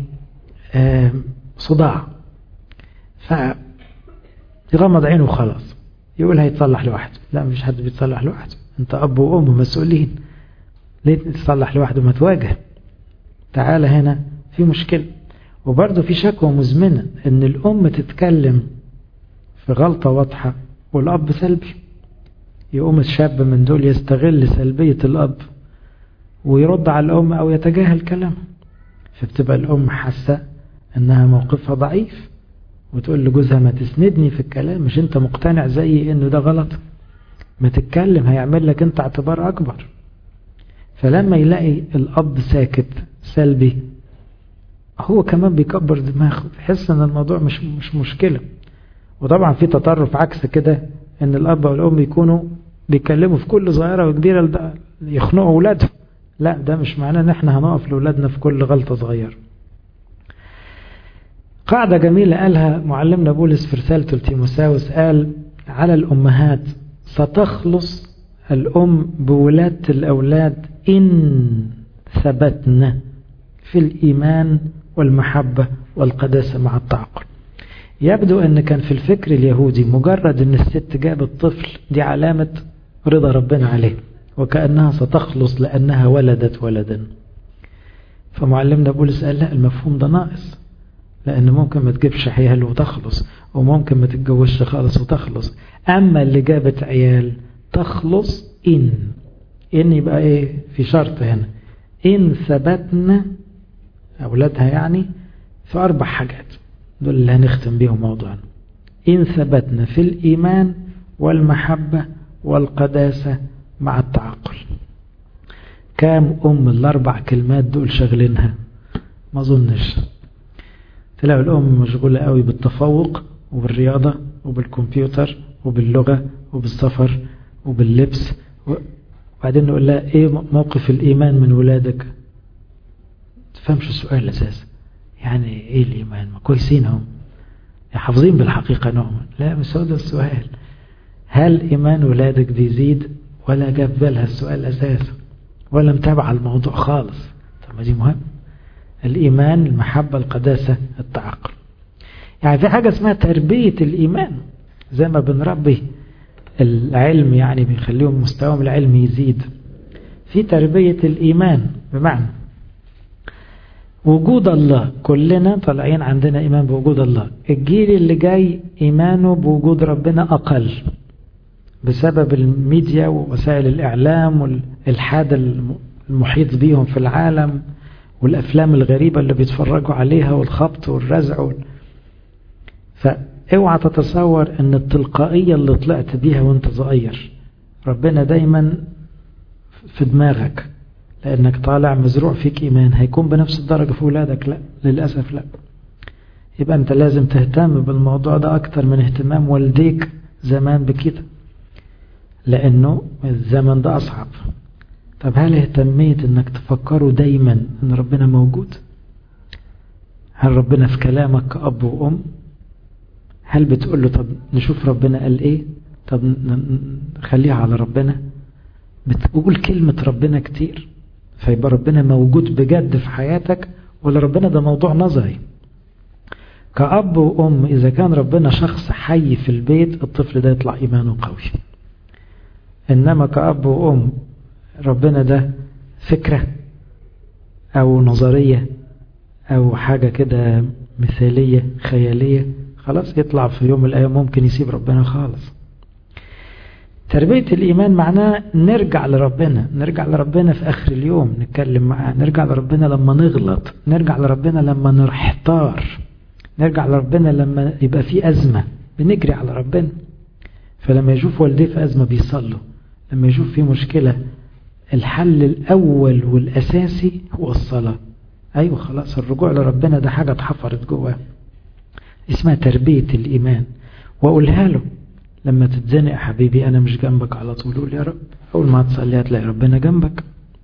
صداع ف يغمض عينه وخلاص يقول هيتصلح لوحده لا مفيش حد بيتصلح لوحده انت اب وام مسؤولين ليه تتصلح لوحده ما تواجه تعالى هنا في مشكلة وبرضه في شكوى مزمنة ان الام تتكلم في غلطة واضحة والاب سلبي يقوم الشاب من دول يستغل سلبية الاب ويرد على الام او يتجاهل كلامه فبتبقى الام حاسة انها موقفها ضعيف وتقول لجوزها ما تسندني في الكلام مش انت مقتنع زيي انه ده غلط ما تتكلم هيعمل لك انت اعتبار اكبر فلما يلاقي الاب ساكت سلبي هو كمان بيكبر دماغه بيحس ان الموضوع مش مش مشكلة وطبعا في تطرف عكس كده ان الاب والام يكونوا بيتكلموا في كل صغيرة وكبيرة يخنقوا اولادهم لا ده مش معناه ان احنا هنقف لاولادنا في كل غلطة صغيرة قاعدة جميلة قالها معلمنا بولس في رسالته لتيموساوس قال على الأمهات ستخلص الأم بولادة الأولاد إن ثبتنا في الإيمان والمحبة والقداسة مع التعقل يبدو أن كان في الفكر اليهودي مجرد أن الست جابت طفل دي علامة رضا ربنا عليه وكأنها ستخلص لأنها ولدت ولدا فمعلمنا بولس قال لا المفهوم ده ناقص لأن ممكن ما تجيبش عيال وتخلص وممكن ما تتجوزش خالص وتخلص أما اللي جابت عيال تخلص إن إن يبقى إيه في شرط هنا إن ثبتنا أولادها يعني في أربع حاجات دول اللي هنختم بيهم موضوعنا إن ثبتنا في الإيمان والمحبة والقداسة مع التعقل كام أم الأربع كلمات دول شغلينها ما أظنش تلاقوا الأم مشغولة قوي بالتفوق وبالرياضة وبالكمبيوتر وباللغة وبالسفر وباللبس وبعدين نقول لها ايه موقف الإيمان من ولادك تفهمش السؤال أساسا يعني ايه الإيمان ما كويسين هم حافظين بالحقيقة نوعا لا مش هو ده السؤال هل إيمان ولادك بيزيد ولا جاب بالها السؤال أساسا ولا متابعة الموضوع خالص طب ما دي مهم الإيمان المحبة القداسة التعقل يعني في حاجة اسمها تربية الإيمان زي ما بنربي العلم يعني بنخليهم مستواهم العلمي يزيد في تربية الإيمان بمعنى وجود الله كلنا طالعين عندنا إيمان بوجود الله الجيل اللي جاي إيمانه بوجود ربنا أقل بسبب الميديا ووسائل الإعلام والإلحاد المحيط بيهم في العالم والأفلام الغريبة اللي بيتفرجوا عليها والخبط والرزع وال... فاوعى تتصور ان التلقائية اللي طلعت بيها وانت صغير ربنا دايما في دماغك لانك طالع مزروع فيك ايمان هيكون بنفس الدرجة في ولادك لا للأسف لا يبقى انت لازم تهتم بالموضوع ده اكتر من اهتمام والديك زمان بكده لانه الزمن ده اصعب طب هل اهتميت انك تفكروا دايما ان ربنا موجود هل ربنا في كلامك كأب وأم هل بتقول له طب نشوف ربنا قال ايه طب خليها على ربنا بتقول كلمة ربنا كتير فيبقى ربنا موجود بجد في حياتك ولا ربنا ده موضوع نظري كأب وأم إذا كان ربنا شخص حي في البيت الطفل ده يطلع إيمانه قوي إنما كأب وأم ربنا ده فكرة أو نظرية أو حاجة كده مثالية خيالية خلاص يطلع في يوم من الأيام ممكن يسيب ربنا خالص تربية الإيمان معناه نرجع لربنا نرجع لربنا في آخر اليوم نتكلم معاه نرجع لربنا لما نغلط نرجع لربنا لما نحتار نرجع لربنا لما يبقى في أزمة بنجري على ربنا فلما يشوف والديه في أزمة بيصلوا لما يشوف في مشكلة الحل الأول والأساسي هو الصلاة أيوة خلاص الرجوع لربنا ده حاجة اتحفرت جواه اسمها تربية الإيمان وأقولها له لما تتزنق حبيبي أنا مش جنبك على طول قول يا رب أول ما تصلي هتلاقي ربنا جنبك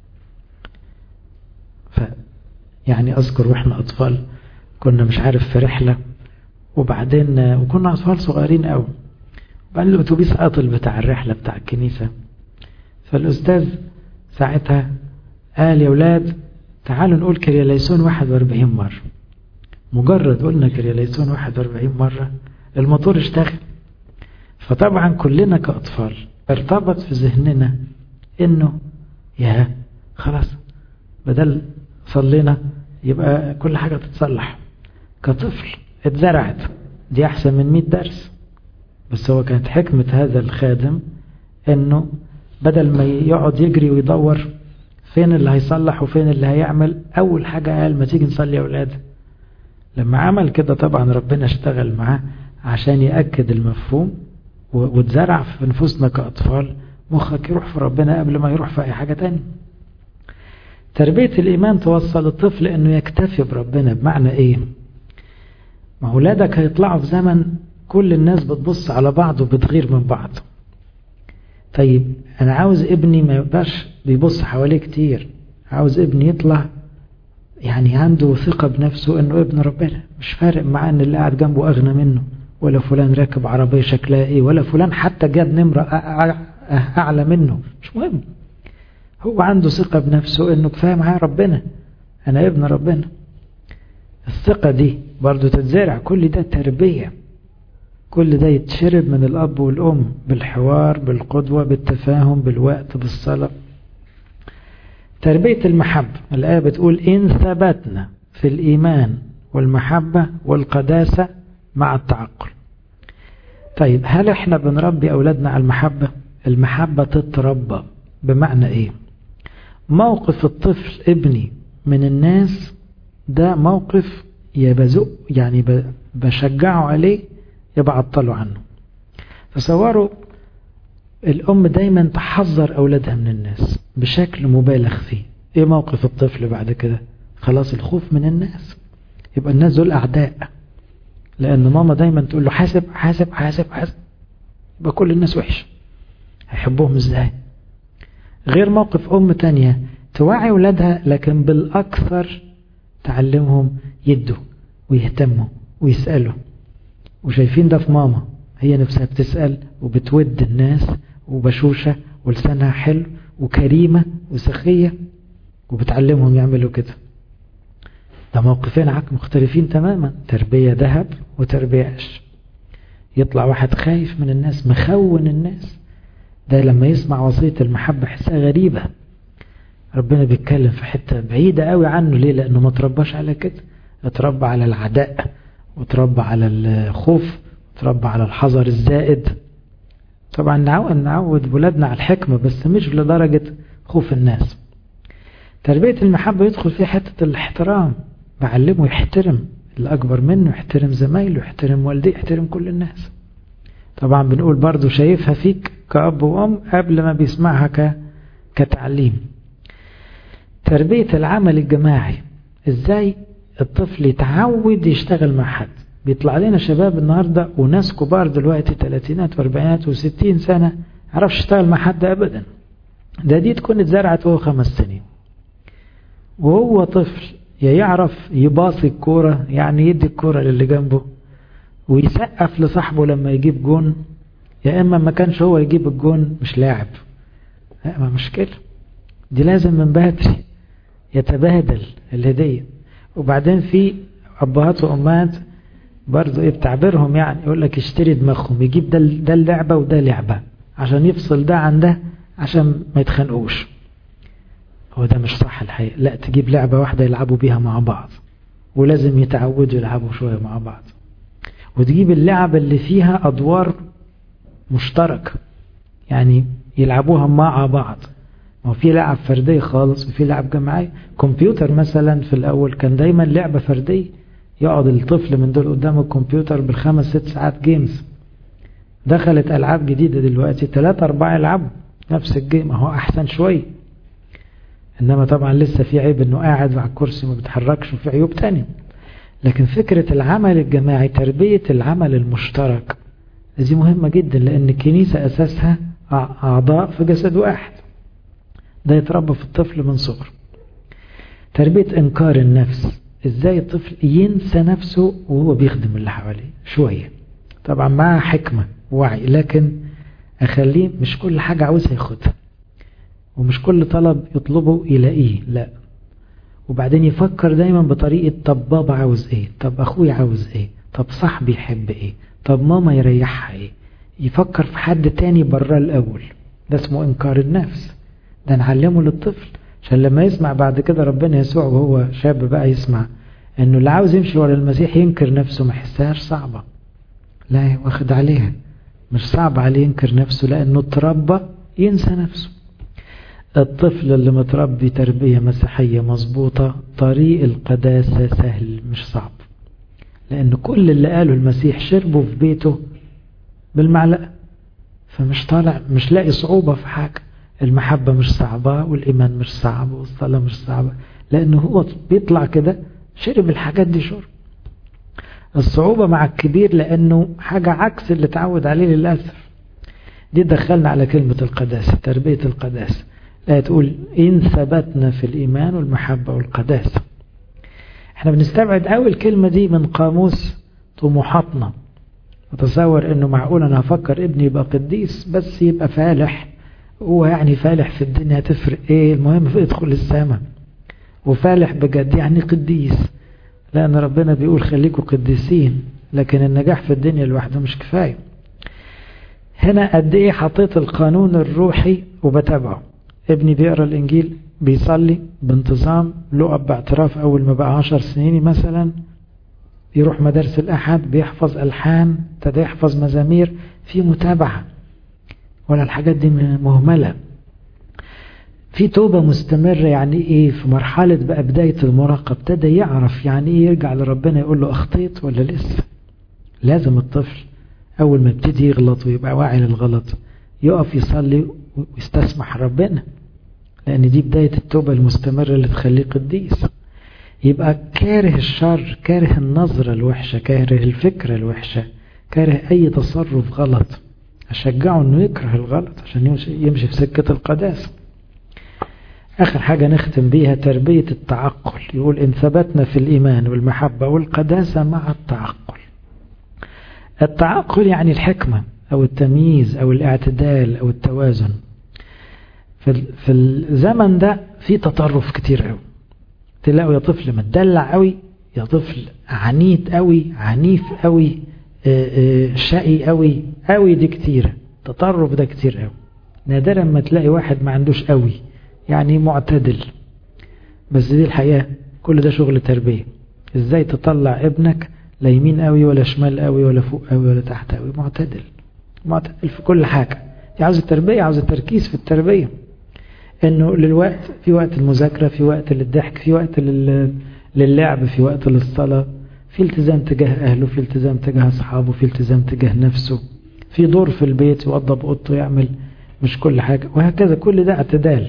ف يعني أذكر وإحنا أطفال كنا مش عارف في رحلة وبعدين وكنا أطفال صغيرين قوي وبعدين الأتوبيس عطل بتاع الرحلة بتاع الكنيسة فالأستاذ ساعتها قال يا ولاد تعالوا نقول كرياليسون 41 مرة مجرد قلنا كرياليسون 41 مرة الموتور اشتغل فطبعا كلنا كأطفال ارتبط في ذهننا انه يا خلاص بدل صلينا يبقى كل حاجة تتصلح كطفل اتزرعت دي احسن من 100 درس بس هو كانت حكمة هذا الخادم انه بدل ما يقعد يجري ويدور فين اللي هيصلح وفين اللي هيعمل اول حاجة قال ما تيجي نصلي يا اولاد لما عمل كده طبعا ربنا اشتغل معاه عشان يأكد المفهوم واتزرع في نفوسنا كأطفال مخك يروح في ربنا قبل ما يروح في أي حاجة تانية تربية الإيمان توصل الطفل أنه يكتفي بربنا بمعنى إيه ما أولادك هيطلعوا في زمن كل الناس بتبص على بعض وبتغير من بعض طيب أنا عاوز ابني ما يبقاش بيبص حواليه كتير عاوز ابني يطلع يعني عنده ثقة بنفسه أنه ابن ربنا مش فارق معاه أن اللي قاعد جنبه أغنى منه ولا فلان راكب عربية شكلها ايه ولا فلان حتى جاب نمرة أعلى منه مش مهم هو عنده ثقة بنفسه انه كفاية معاه ربنا انا ابن ربنا الثقة دي برضو تتزرع كل ده تربية كل ده يتشرب من الأب والأم بالحوار بالقدوة بالتفاهم بالوقت بالصلاة تربية المحبة الآية بتقول إن ثبتنا في الإيمان والمحبة والقداسة مع التعقل طيب هل احنا بنربي أولادنا على المحبة المحبة تتربى بمعنى ايه موقف الطفل ابني من الناس ده موقف يبزق يعني بشجعه عليه يبعطله عنه تصوروا الأم دايما تحذر أولادها من الناس بشكل مبالغ فيه ايه موقف الطفل بعد كده خلاص الخوف من الناس يبقى الناس دول أعداء لأن ماما دايما تقول له حاسب حاسب حاسب حاسب يبقى كل الناس وحش هيحبوهم ازاي غير موقف أم تانية توعي ولادها لكن بالأكثر تعلمهم يدوا ويهتموا ويسألوا وشايفين ده في ماما هي نفسها بتسأل وبتود الناس وبشوشة ولسانها حلو وكريمة وسخية وبتعلمهم يعملوا كده ده موقفين عك مختلفين تماما تربية ذهب وتربية قش يطلع واحد خايف من الناس مخون الناس ده لما يسمع وصية المحبة حسها غريبة ربنا بيتكلم في حتة بعيدة قوي عنه ليه لأنه ما ترباش على كده اتربى على العداء وتربى على الخوف وتربى على الحذر الزائد طبعا نعود نعود ولادنا على الحكمة بس مش لدرجة خوف الناس تربية المحبة يدخل فيها حتة الاحترام بعلمه يحترم الأكبر منه يحترم زمايله يحترم والديه يحترم كل الناس طبعا بنقول برضو شايفها فيك كأب وأم قبل ما بيسمعها ك... كتعليم تربية العمل الجماعي ازاي الطفل يتعود يشتغل مع حد بيطلع لنا شباب النهاردة وناس كبار دلوقتي تلاتينات واربعينات وستين سنة عرفش يشتغل مع حد أبدا ده دي تكون اتزرعت وهو خمس سنين وهو طفل يا يعرف يباصي الكورة يعني يدي الكورة للي جنبه ويسقف لصاحبه لما يجيب جون يا إما ما كانش هو يجيب الجون مش لاعب ما مشكلة دي لازم من بدري يتبادل الهدية وبعدين في أبهات وأمهات برضه ايه بتعبيرهم يعني يقول لك اشتري دماغهم يجيب ده ده اللعبة وده لعبة عشان يفصل ده عن ده عشان ما يتخانقوش هو ده مش صح الحقيقة لا تجيب لعبة واحدة يلعبوا بيها مع بعض ولازم يتعودوا يلعبوا شوية مع بعض وتجيب اللعبة اللي فيها أدوار مشتركة يعني يلعبوها مع بعض ما في لعب فردية خالص وفي لعب جماعي كمبيوتر مثلا في الأول كان دايما لعبة فردية يقعد الطفل من دول قدام الكمبيوتر بالخمس ست ساعات جيمز دخلت ألعاب جديدة دلوقتي ثلاثة أربعة يلعبوا نفس الجيم هو أحسن شوية إنما طبعا لسه في عيب إنه قاعد على الكرسي ما بيتحركش وفي عيوب تانية لكن فكرة العمل الجماعي تربية العمل المشترك دي مهمة جدا لأن الكنيسة أساسها أعضاء في جسد واحد ده يتربى في الطفل من صغر تربية إنكار النفس إزاي الطفل ينسى نفسه وهو بيخدم اللي حواليه شوية طبعا مع حكمة ووعي لكن أخليه مش كل حاجة عاوزها ياخدها ومش كل طلب يطلبه يلاقيه لا وبعدين يفكر دايما بطريقة طب بابا عاوز ايه طب اخوي عاوز ايه طب صاحبي يحب ايه طب ماما يريحها ايه يفكر في حد تاني براه الاول ده اسمه انكار النفس ده نعلمه للطفل عشان لما يسمع بعد كده ربنا يسوع وهو شاب بقى يسمع انه اللي عاوز يمشي ورا المسيح ينكر نفسه ما يحسهاش صعبة لا واخد عليها مش صعب عليه ينكر نفسه لانه اتربى ينسى نفسه الطفل اللي متربي تربية مسيحية مظبوطة طريق القداسة سهل مش صعب لأن كل اللي قاله المسيح شربه في بيته بالمعلقة فمش طالع مش لاقي صعوبة في حاجة المحبة مش صعبة والإيمان مش صعب والصلاة مش صعبة لأنه هو بيطلع كده شرب الحاجات دي شرب الصعوبة مع الكبير لأنه حاجة عكس اللي اتعود عليه للأسف دي دخلنا على كلمة القداسة تربية القداسة لا تقول إن ثبتنا في الإيمان والمحبة والقداسة احنا بنستبعد أول الكلمة دي من قاموس طموحاتنا وتصور انه معقول انا هفكر ابني يبقى قديس بس يبقى فالح هو يعني فالح في الدنيا تفرق ايه المهم في ادخل السماء وفالح بجد يعني قديس لان ربنا بيقول خليكوا قديسين لكن النجاح في الدنيا لوحده مش كفاية هنا قد ايه حطيت القانون الروحي وبتابعه ابني بيقرا الانجيل بيصلي بانتظام له اب باعتراف اول ما بقى عشر سنين مثلا يروح مدارس الاحد بيحفظ الحان ابتدى يحفظ مزامير في متابعه ولا الحاجات دي مهمله في توبه مستمره يعني ايه في مرحله بقى بدايه المراهقه ابتدى يعرف يعني ايه يرجع لربنا يقول له اخطيت ولا لسه لازم الطفل اول ما يبتدي يغلط ويبقى واعي للغلط يقف يصلي ويستسمح ربنا لأن دي بداية التوبة المستمرة اللي تخليه قديس يبقى كاره الشر كاره النظرة الوحشة كاره الفكرة الوحشة كاره أي تصرف غلط أشجعه أنه يكره الغلط عشان يمشي في سكة القداسة آخر حاجة نختم بيها تربية التعقل يقول إن ثبتنا في الإيمان والمحبة والقداسة مع التعقل التعقل يعني الحكمة أو التمييز أو الاعتدال أو التوازن في الزمن ده في تطرف كتير قوي تلاقوا يا طفل متدلع قوي يا طفل عنيد قوي عنيف قوي شقي قوي قوي دي كتيرة تطرف ده كتير قوي نادرا ما تلاقي واحد ما عندوش قوي يعني معتدل بس دي الحقيقة كل ده شغل تربية ازاي تطلع ابنك لا يمين قوي ولا شمال قوي ولا فوق قوي ولا تحت قوي معتدل معتدل في كل حاجة دي عاوزة تربية عاوزة تركيز في التربية انه للوقت في وقت المذاكرة في وقت للضحك في وقت للعب في وقت للصلاة في التزام تجاه اهله في التزام تجاه اصحابه في التزام تجاه نفسه في دور في البيت يوضب اوضته يعمل مش كل حاجة وهكذا كل ده اعتدال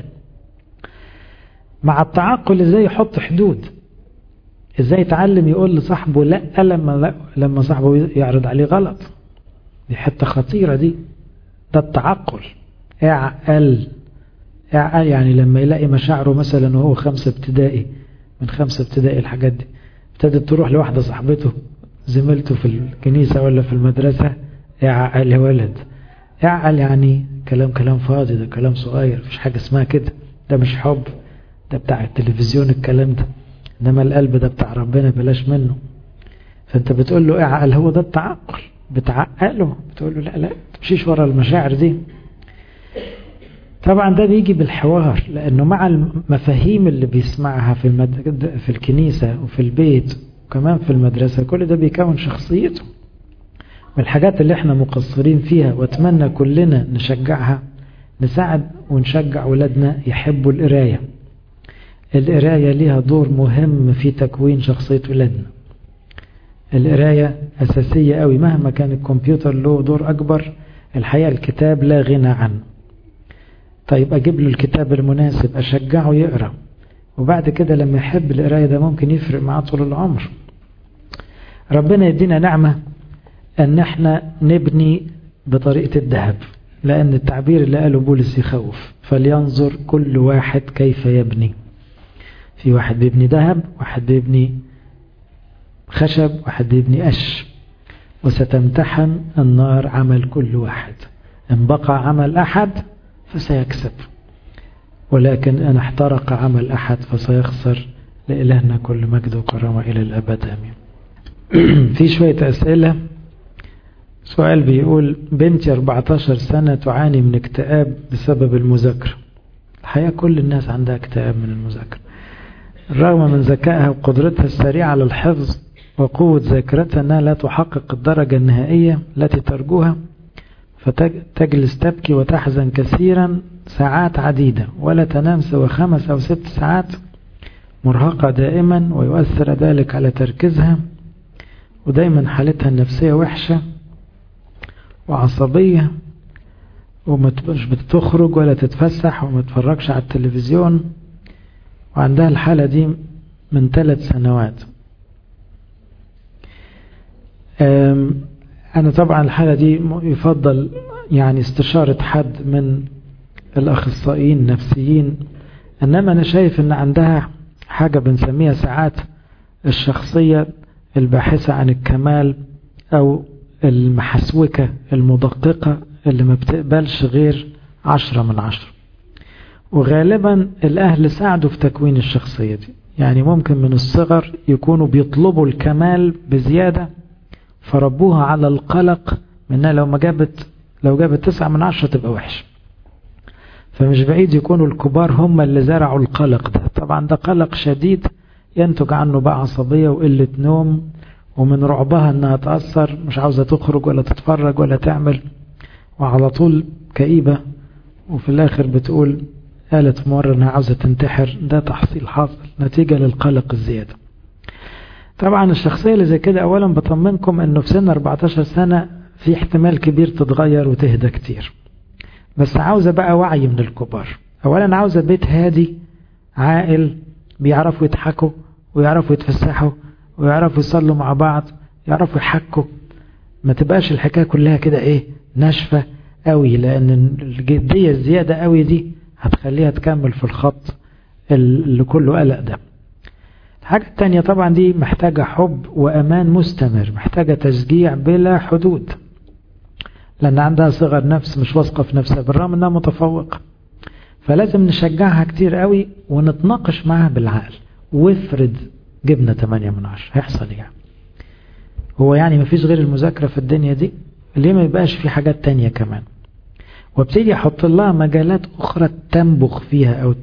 مع التعقل ازاي يحط حدود ازاي يتعلم يقول لصاحبه لا لما لا لما صاحبه يعرض عليه غلط دي حته خطيره دي ده التعقل اعقل اعقل يعني لما يلاقي مشاعره مثلا وهو خمسة ابتدائي من خمسة ابتدائي الحاجات دي ابتدت تروح لواحدة صاحبته زميلته في الكنيسة ولا في المدرسة اعقل يا ولد اعقل يعني كلام كلام فاضي ده كلام صغير مفيش حاجة اسمها كده ده مش حب ده بتاع التلفزيون الكلام ده انما القلب ده بتاع ربنا بلاش منه فانت بتقول له اعقل هو ده التعقل بتعقله بتقول له لا لا تمشيش ورا المشاعر دي طبعا ده بيجي بالحوار لانه مع المفاهيم اللي بيسمعها في المد... في الكنيسه وفي البيت وكمان في المدرسه كل ده بيكون شخصيته من الحاجات اللي احنا مقصرين فيها واتمنى كلنا نشجعها نساعد ونشجع ولادنا يحبوا القرايه القراية ليها دور مهم في تكوين شخصية ولادنا القراية أساسية قوي مهما كان الكمبيوتر له دور أكبر الحقيقة الكتاب لا غنى عنه طيب أجيب له الكتاب المناسب أشجعه يقرأ وبعد كده لما يحب القراية ده ممكن يفرق معاه طول العمر ربنا يدينا نعمة أن احنا نبني بطريقة الذهب لأن التعبير اللي قاله بولس يخوف فلينظر كل واحد كيف يبني في واحد بيبني ذهب واحد بيبني خشب واحد بيبني قش وستمتحن النار عمل كل واحد إن بقى عمل أحد فسيكسب ولكن إن احترق عمل أحد فسيخسر لإلهنا كل مجد وكرامة إلى الأبد آمين في شوية أسئلة سؤال بيقول بنتي 14 سنة تعاني من اكتئاب بسبب المذاكرة الحقيقة كل الناس عندها اكتئاب من المذاكرة رغم من ذكائها وقدرتها السريعة على الحفظ وقوة ذاكرتها أنها لا تحقق الدرجة النهائية التي ترجوها فتجلس تبكي وتحزن كثيرا ساعات عديدة ولا تنام سوى خمس أو ست ساعات مرهقة دائما ويؤثر ذلك على تركيزها ودايما حالتها النفسية وحشة وعصبية ومش بتخرج ولا تتفسح وما تتفرجش على التلفزيون وعندها الحالة دي من ثلاث سنوات أنا طبعا الحالة دي يفضل يعني استشارة حد من الأخصائيين النفسيين إنما أنا شايف إن عندها حاجة بنسميها ساعات الشخصية الباحثة عن الكمال أو المحسوكة المدققة اللي ما بتقبلش غير عشرة من عشرة وغالبا الأهل ساعدوا في تكوين الشخصية دي يعني ممكن من الصغر يكونوا بيطلبوا الكمال بزيادة فربوها على القلق منها لو ما جابت لو جابت تسعة من عشرة تبقى وحش فمش بعيد يكونوا الكبار هم اللي زرعوا القلق ده طبعا ده قلق شديد ينتج عنه بقى عصبية وقلة نوم ومن رعبها انها تأثر مش عاوزة تخرج ولا تتفرج ولا تعمل وعلى طول كئيبة وفي الاخر بتقول قالت مرة انها عاوزة تنتحر ده تحصيل حاصل نتيجة للقلق الزيادة طبعا الشخصية اللي زي كده اولا بطمنكم انه في سن 14 سنة في احتمال كبير تتغير وتهدى كتير بس عاوزة بقى وعي من الكبار اولا عاوزة بيت هادي عاقل بيعرفوا يضحكوا ويعرفوا يتفسحوا ويعرفوا يصلوا مع بعض يعرفوا يحكوا ما تبقاش الحكاية كلها كده ايه ناشفة قوي لان الجدية الزيادة قوي دي هتخليها تكمل في الخط اللي كله قلق ده الحاجة التانية طبعا دي محتاجة حب وأمان مستمر محتاجة تشجيع بلا حدود لأن عندها صغر نفس مش واثقة في نفسها بالرغم أنها متفوقة فلازم نشجعها كتير قوي ونتناقش معاها بالعقل وافرض جبنا 8 من 10 هيحصل يعني هو يعني مفيش غير المذاكرة في الدنيا دي ليه ما يبقاش في حاجات تانية كمان وابتدي احط لها مجالات اخرى تنبخ فيها او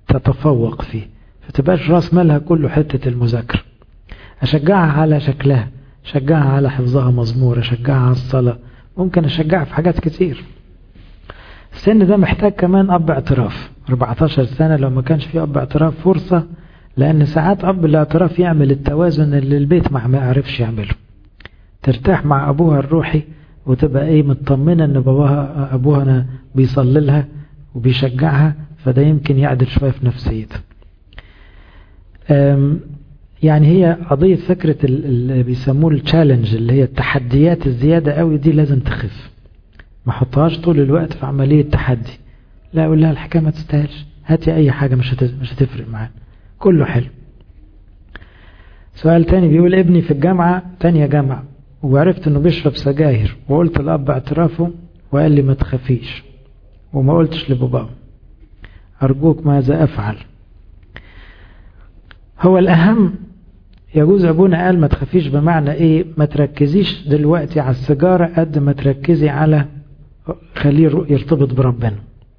تتفوق فيه فتبقاش راس مالها كله حتة المذاكرة أشجعها على شكلها أشجعها على حفظها مزمور أشجعها على الصلاة ممكن أشجعها في حاجات كتير السن ده محتاج كمان أب اعتراف 14 سنة لو ما كانش في أب اعتراف فرصة لأن ساعات أب الاعتراف يعمل التوازن اللي البيت ما عرفش يعمله ترتاح مع أبوها الروحي وتبقى ايه مطمنة ان باباها ابوها أنا بيصلي لها وبيشجعها فده يمكن يعدل شوية في نفسيتها يعني هي قضية فكرة اللي بيسموه التشالنج اللي هي التحديات الزيادة قوي دي لازم تخف ما حطهاش طول الوقت في عملية تحدي لا اقول لها الحكاية ما تستاهلش هاتي اي حاجة مش مش هتفرق معانا كله حلو سؤال تاني بيقول ابني في الجامعة تانية جامعة وعرفت انه بيشرب سجاير وقلت لأب اعترافه وقال لي ما تخافيش وما قلتش لباباه أرجوك ماذا أفعل هو الأهم يجوز أبونا قال ما تخافيش بمعنى إيه ما تركزيش دلوقتي على السيجارة قد ما تركزي على خليه يرتبط بربنا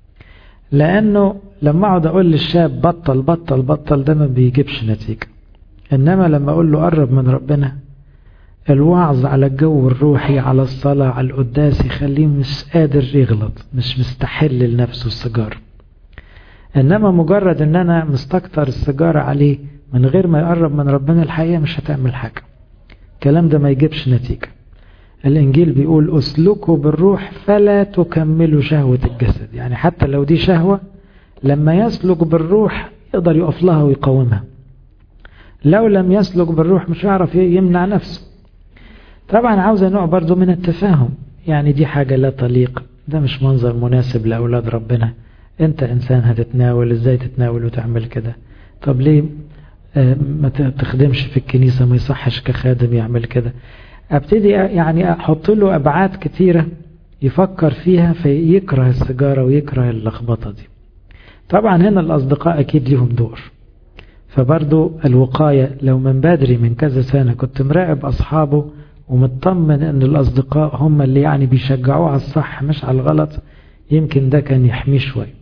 لأنه لما أقعد أقول للشاب بطل بطل بطل ده ما بيجيبش نتيجة إنما لما أقول له قرب من ربنا الوعظ على الجو الروحي على الصلاة على القداس يخليه مش قادر يغلط مش مستحل لنفسه السيجارة إنما مجرد إن أنا مستكتر السيجارة عليه من غير ما يقرب من ربنا الحقيقة مش هتعمل حاجة الكلام ده ما يجيبش نتيجة الإنجيل بيقول أسلكوا بالروح فلا تكملوا شهوة الجسد يعني حتى لو دي شهوة لما يسلك بالروح يقدر يقف لها ويقاومها لو لم يسلك بالروح مش هيعرف يمنع نفسه طبعا عاوزة نوع برضو من التفاهم يعني دي حاجة لا تليق ده مش منظر مناسب لأولاد ربنا انت انسان هتتناول ازاي تتناول وتعمل كده طب ليه ما تخدمش في الكنيسة ما يصحش كخادم يعمل كده ابتدي يعني احط له ابعاد كتيرة يفكر فيها فيكره السيجارة ويكره اللخبطة دي طبعا هنا الاصدقاء اكيد ليهم دور فبرضو الوقاية لو من بدري من كذا سنة كنت مراقب اصحابه ومطمن ان الاصدقاء هم اللي يعني بيشجعوه على الصح مش على الغلط يمكن ده كان يحميه شوي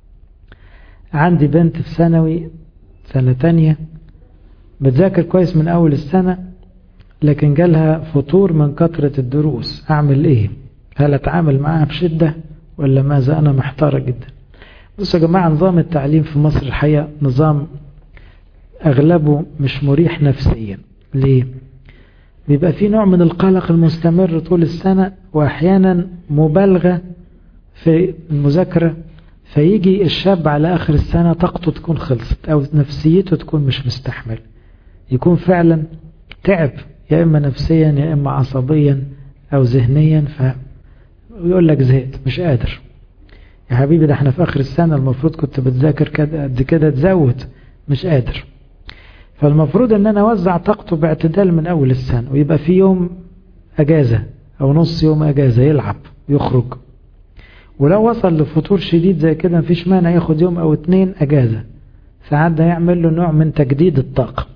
عندي بنت في ثانوي سنة تانية بتذاكر كويس من اول السنة لكن جالها فطور من كثرة الدروس اعمل ايه هل اتعامل معاها بشدة ولا ماذا انا محتارة جدا بصوا يا جماعة نظام التعليم في مصر الحقيقة نظام اغلبه مش مريح نفسيا ليه بيبقى في نوع من القلق المستمر طول السنة واحيانا مبالغة في المذاكرة فيجي الشاب على آخر السنة طاقته تكون خلصت أو نفسيته تكون مش مستحمل يكون فعلا تعب يا إما نفسيا يا إما عصبيا أو ذهنيا فيقول لك زهقت مش قادر يا حبيبي ده احنا في آخر السنة المفروض كنت بتذاكر كده قد كده تزود مش قادر فالمفروض ان انا اوزع طاقته باعتدال من اول السنة ويبقى في يوم اجازة او نص يوم اجازة يلعب يخرج ولو وصل لفتور شديد زي كده مفيش مانع ياخد يوم او اتنين اجازة ساعات ده يعمل له نوع من تجديد الطاقة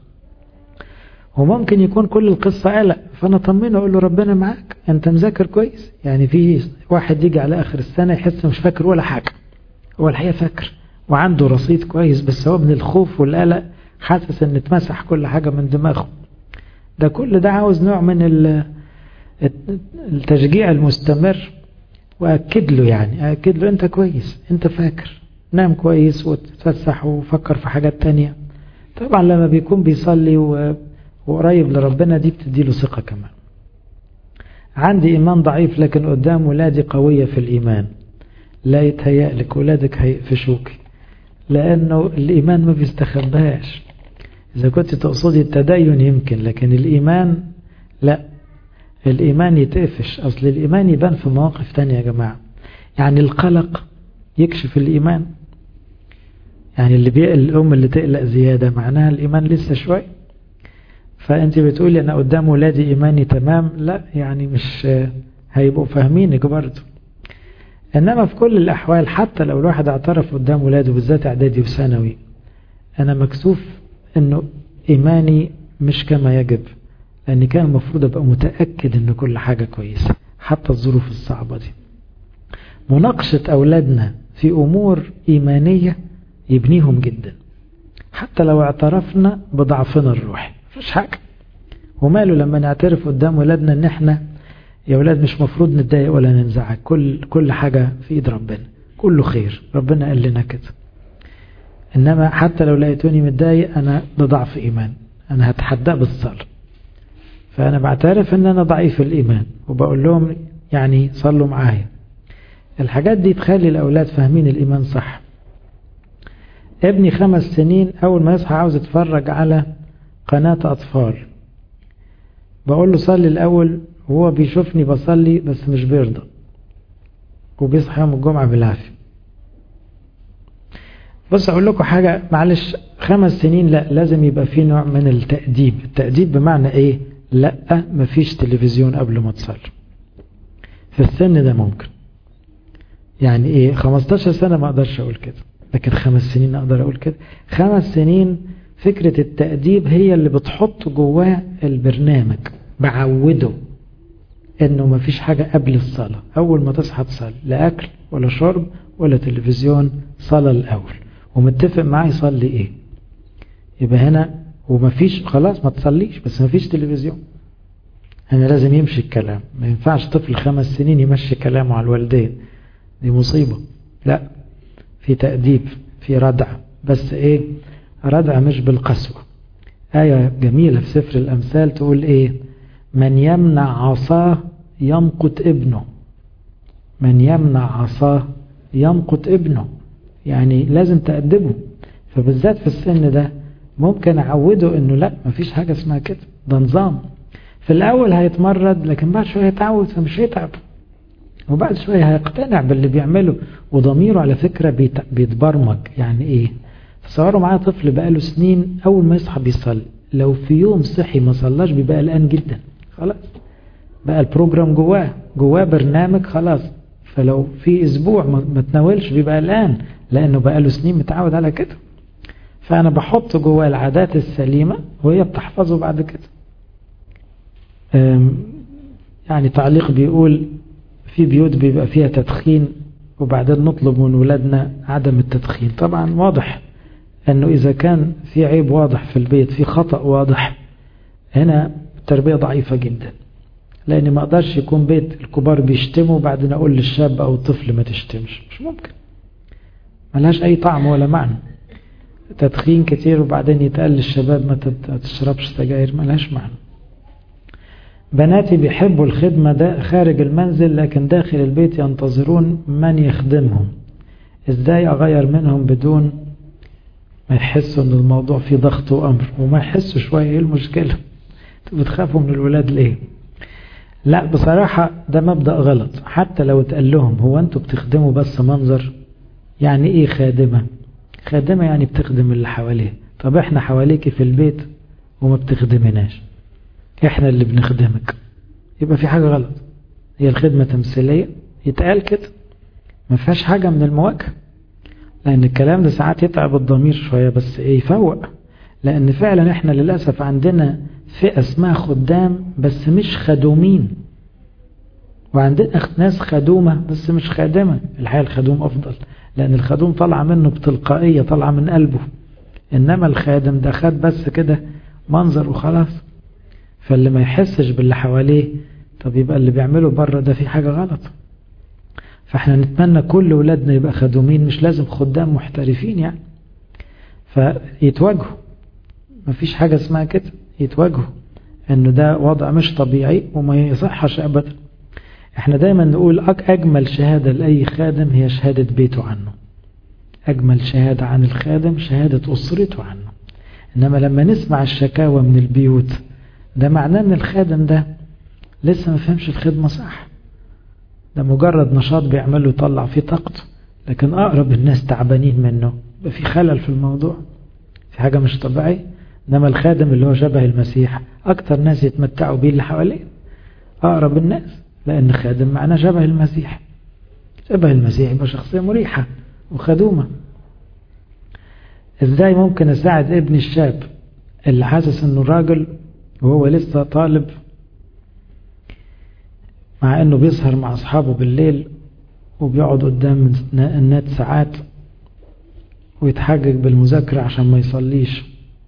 وممكن يكون كل القصة قلق فانا طمنه اقول له ربنا معاك انت مذاكر كويس يعني في واحد يجي على اخر السنة يحس مش فاكر ولا حاجة هو الحقيقة فاكر وعنده رصيد كويس بس هو من الخوف والقلق حاسس ان اتمسح كل حاجة من دماغه ده كل ده عاوز نوع من التشجيع المستمر واكد له يعني اكد له انت كويس انت فاكر نام كويس وتتفسح وفكر في حاجات تانية طبعا لما بيكون بيصلي وقريب لربنا دي بتدي له ثقة كمان عندي ايمان ضعيف لكن قدام ولادي قوية في الايمان لا يتهيأ لك ولادك هيقفشوك لانه الايمان ما بيستخباش إذا كنت تقصدي التدين يمكن لكن الإيمان لا الإيمان يتقفش أصل الإيمان يبان في مواقف تانية يا جماعة يعني القلق يكشف الإيمان يعني اللي بي... الأم اللي تقلق زيادة معناها الإيمان لسه شوي فأنت بتقولي أنا قدام ولادي إيماني تمام لا يعني مش هيبقوا فاهمينك برضه إنما في كل الأحوال حتى لو الواحد اعترف قدام ولاده بالذات إعدادي وثانوي أنا مكسوف انه ايماني مش كما يجب لان كان المفروض ابقى متأكد ان كل حاجة كويسة حتى الظروف الصعبة دي مناقشة اولادنا في امور ايمانية يبنيهم جدا حتى لو اعترفنا بضعفنا الروحي مفيش حاجة وماله لما نعترف قدام ولادنا ان احنا يا ولاد مش مفروض نتضايق ولا ننزعج كل كل حاجة في ايد ربنا كله خير ربنا قال لنا كده انما حتى لو لقيتوني متضايق انا ده ضعف ايمان انا هتحدى بالصلاة فانا بعترف ان انا ضعيف الايمان وبقول لهم يعني صلوا معايا الحاجات دي تخلي الاولاد فاهمين الايمان صح ابني خمس سنين اول ما يصحى عاوز يتفرج على قناة اطفال بقول له صلي الاول وهو بيشوفني بصلي بس مش بيرضى وبيصحى يوم الجمعة بالعافية بص اقول لكم حاجة معلش خمس سنين لا لازم يبقى في نوع من التأديب التأديب بمعنى ايه لا مفيش تلفزيون قبل ما تصلي في السن ده ممكن يعني ايه 15 سنة ما اقدرش اقول كده لكن خمس سنين اقدر اقول كده خمس سنين فكرة التأديب هي اللي بتحط جواه البرنامج بعوده انه ما فيش حاجة قبل الصلاة اول ما تصحى تصلي لا اكل ولا شرب ولا تلفزيون صلاة الاول ومتفق معاه يصلي ايه يبقى هنا وما فيش خلاص ما تصليش بس ما فيش تلفزيون هنا لازم يمشي الكلام ما ينفعش طفل خمس سنين يمشي كلامه على الوالدين دي مصيبة لا في تأديب في ردع بس ايه ردع مش بالقسوة آية جميلة في سفر الأمثال تقول ايه من يمنع عصاه يمقت ابنه من يمنع عصاه يمقت ابنه يعني لازم تأدبه فبالذات في السن ده ممكن أعوده انه لا مفيش حاجة اسمها كده ده نظام في الأول هيتمرد لكن بعد شوية يتعود فمش هيتعب وبعد شوية هيقتنع باللي بيعمله وضميره على فكرة بيتبرمج يعني ايه تصوروا معايا طفل بقاله سنين أول ما يصحى بيصلي لو في يوم صحي ما صلاش بيبقى قلقان جدا خلاص بقى البروجرام جواه جواه برنامج خلاص فلو في اسبوع ما تناولش بيبقى قلقان لانه بقى له سنين متعود على كده فانا بحط جواه العادات السليمه وهي بتحفظه بعد كده يعني تعليق بيقول في بيوت بيبقى فيها تدخين وبعدين نطلب من ولادنا عدم التدخين طبعا واضح انه اذا كان في عيب واضح في البيت في خطأ واضح هنا التربية ضعيفة جدا لان ما اقدرش يكون بيت الكبار بيشتموا وبعدين اقول للشاب او الطفل ما تشتمش مش ممكن ملهاش اي طعم ولا معنى تدخين كتير وبعدين يتقال للشباب ما تشربش سجاير ملهاش معنى بناتي بيحبوا الخدمة ده خارج المنزل لكن داخل البيت ينتظرون من يخدمهم ازاي اغير منهم بدون ما يحسوا ان الموضوع فيه ضغط وامر وما يحسوا شوية ايه المشكلة بتخافوا من الولاد ليه لا بصراحة ده مبدأ غلط حتى لو اتقال لهم هو انتوا بتخدموا بس منظر يعني ايه خادمة خادمة يعني بتخدم اللي حواليه طب احنا حواليكي في البيت وما بتخدمناش احنا اللي بنخدمك يبقى في حاجة غلط هي الخدمة تمثيلية يتقال كده ما فيهاش حاجة من المواجهة لأن الكلام ده ساعات يتعب الضمير شوية بس ايه يفوق لأن فعلا احنا للأسف عندنا فئة اسمها خدام بس مش خدومين وعندنا ناس خدومة بس مش خادمة الحقيقة الخدوم أفضل لأن الخدوم طالعة منه بتلقائية طالعة من قلبه إنما الخادم ده خد بس كده منظر وخلاص فاللي ما يحسش باللي حواليه طب يبقى اللي بيعمله بره ده في حاجة غلط فاحنا نتمنى كل ولادنا يبقى خدومين مش لازم خدام محترفين يعني فيتواجهوا مفيش حاجة اسمها كده يتواجهوا انه ده وضع مش طبيعي وما يصحش ابدا احنا دايما نقول اجمل شهادة لاي خادم هي شهادة بيته عنه اجمل شهادة عن الخادم شهادة اسرته عنه انما لما نسمع الشكاوى من البيوت ده معناه ان الخادم ده لسه ما فهمش الخدمة صح ده مجرد نشاط بيعمله يطلع فيه طاقته لكن اقرب الناس تعبانين منه يبقى في خلل في الموضوع في حاجة مش طبيعية انما الخادم اللي هو شبه المسيح اكتر ناس يتمتعوا بيه اللي حواليه اقرب الناس لان خادم معناه شبه المسيح شبه المسيح يبقى شخصية مريحة وخدومة ازاي ممكن اساعد ابني الشاب اللي حاسس انه راجل وهو لسه طالب مع انه بيسهر مع اصحابه بالليل وبيقعد قدام النت ساعات ويتحجج بالمذاكرة عشان ما يصليش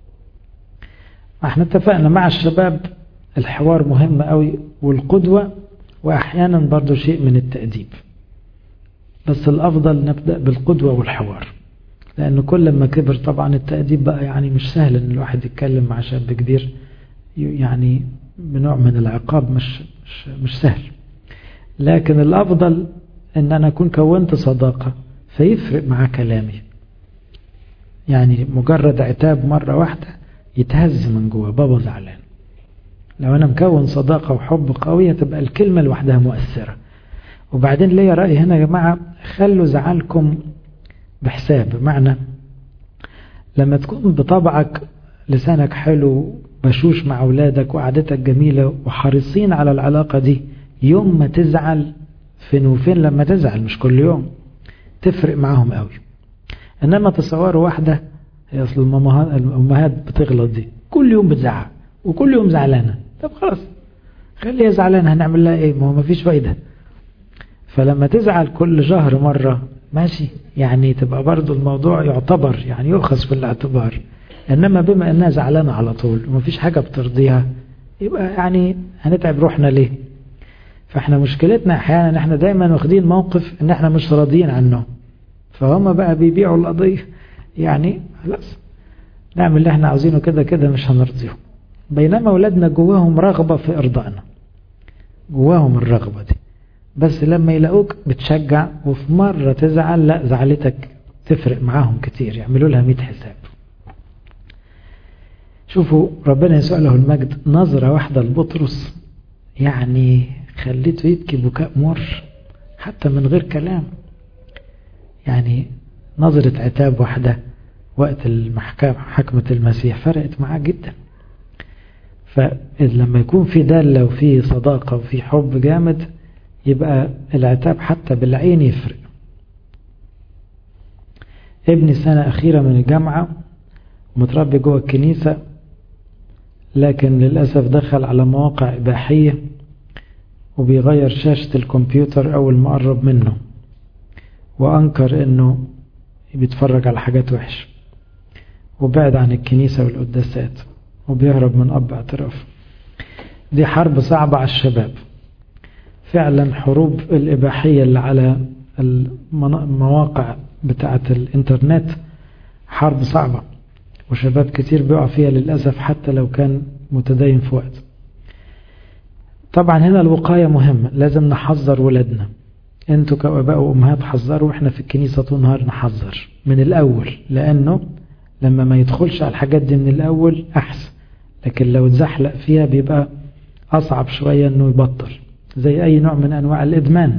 احنا اتفقنا مع الشباب الحوار مهم قوي والقدوة واحيانا برضو شيء من التأديب بس الافضل نبدأ بالقدوة والحوار لان كل ما كبر طبعا التأديب بقى يعني مش سهل ان الواحد يتكلم مع شاب كبير يعني بنوع من العقاب مش, مش, مش سهل لكن الافضل ان انا اكون كونت صداقة فيفرق مع كلامي يعني مجرد عتاب مرة واحدة يتهز من جوه بابا زعلان لو انا مكون صداقة وحب قوية تبقى الكلمة لوحدها مؤثرة وبعدين ليا رأي هنا يا جماعة خلوا زعلكم بحساب بمعنى لما تكون بطبعك لسانك حلو بشوش مع أولادك وقعدتك جميلة وحريصين على العلاقة دي يوم ما تزعل فين وفين لما تزعل مش كل يوم تفرق معاهم قوي إنما تصوروا واحدة هي أصل الأمهات بتغلط دي كل يوم بتزعق وكل يوم زعلانة طب خلاص خليها زعلانة هنعمل لها ايه ما هو مفيش فايدة فلما تزعل كل شهر مرة ماشي يعني تبقى برضو الموضوع يعتبر يعني يؤخذ في الاعتبار انما بما انها زعلانة على طول ومفيش حاجة بترضيها يبقى يعني هنتعب روحنا ليه فاحنا مشكلتنا احيانا احنا دايما واخدين موقف ان احنا مش راضيين عنه فهم بقى بيبيعوا القضية يعني خلاص نعمل اللي احنا عاوزينه كده كده مش هنرضيهم بينما أولادنا جواهم رغبة في إرضائنا جواهم الرغبة دي بس لما يلاقوك بتشجع وفي مرة تزعل لا زعلتك تفرق معاهم كتير يعملوا لها 100 حساب شوفوا ربنا يسوع له المجد نظرة واحدة لبطرس يعني خليته يبكي بكاء مر حتى من غير كلام يعني نظرة عتاب واحدة وقت المحكمة حكمة المسيح فرقت معاه جدا فلما يكون في دالة وفي صداقة وفي حب جامد يبقى العتاب حتى بالعين يفرق ابني سنة أخيرة من الجامعة متربي جوه الكنيسة لكن للأسف دخل على مواقع إباحية وبيغير شاشة الكمبيوتر أول ما قرب منه وأنكر أنه بيتفرج على حاجات وحشة وبعد عن الكنيسة والقداسات وبيهرب من أب اعتراف دي حرب صعبة على الشباب فعلا حروب الإباحية اللي على المواقع بتاعة الإنترنت حرب صعبة وشباب كتير بيقع فيها للأسف حتى لو كان متدين في وقت طبعا هنا الوقاية مهمة لازم نحذر ولادنا انتوا كأباء وأمهات حذروا واحنا في الكنيسة طول النهار نحذر من الأول لأنه لما ما يدخلش على الحاجات دي من الأول أحسن لكن لو اتزحلق فيها بيبقى أصعب شوية أنه يبطل زي أي نوع من أنواع الإدمان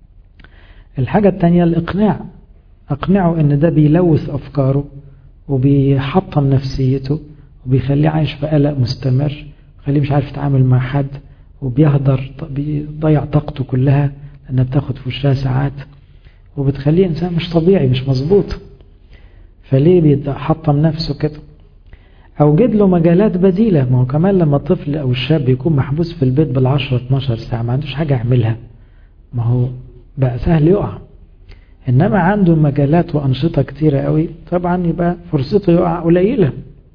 الحاجة التانية الإقناع أقنعه أن ده بيلوث أفكاره وبيحطم نفسيته وبيخليه عايش في قلق مستمر وخليه مش عارف يتعامل مع حد وبيهدر بيضيع طاقته كلها لأنها بتاخد في وشها ساعات وبتخليه إنسان مش طبيعي مش مظبوط فليه بيحطم نفسه كده أوجد له مجالات بديلة ما هو كمان لما الطفل أو الشاب يكون محبوس في البيت بالعشرة 12 ساعة ما عندوش حاجة يعملها ما هو بقى سهل يقع إنما عنده مجالات وأنشطة كتيرة قوي طبعا يبقى فرصته يقع قليلة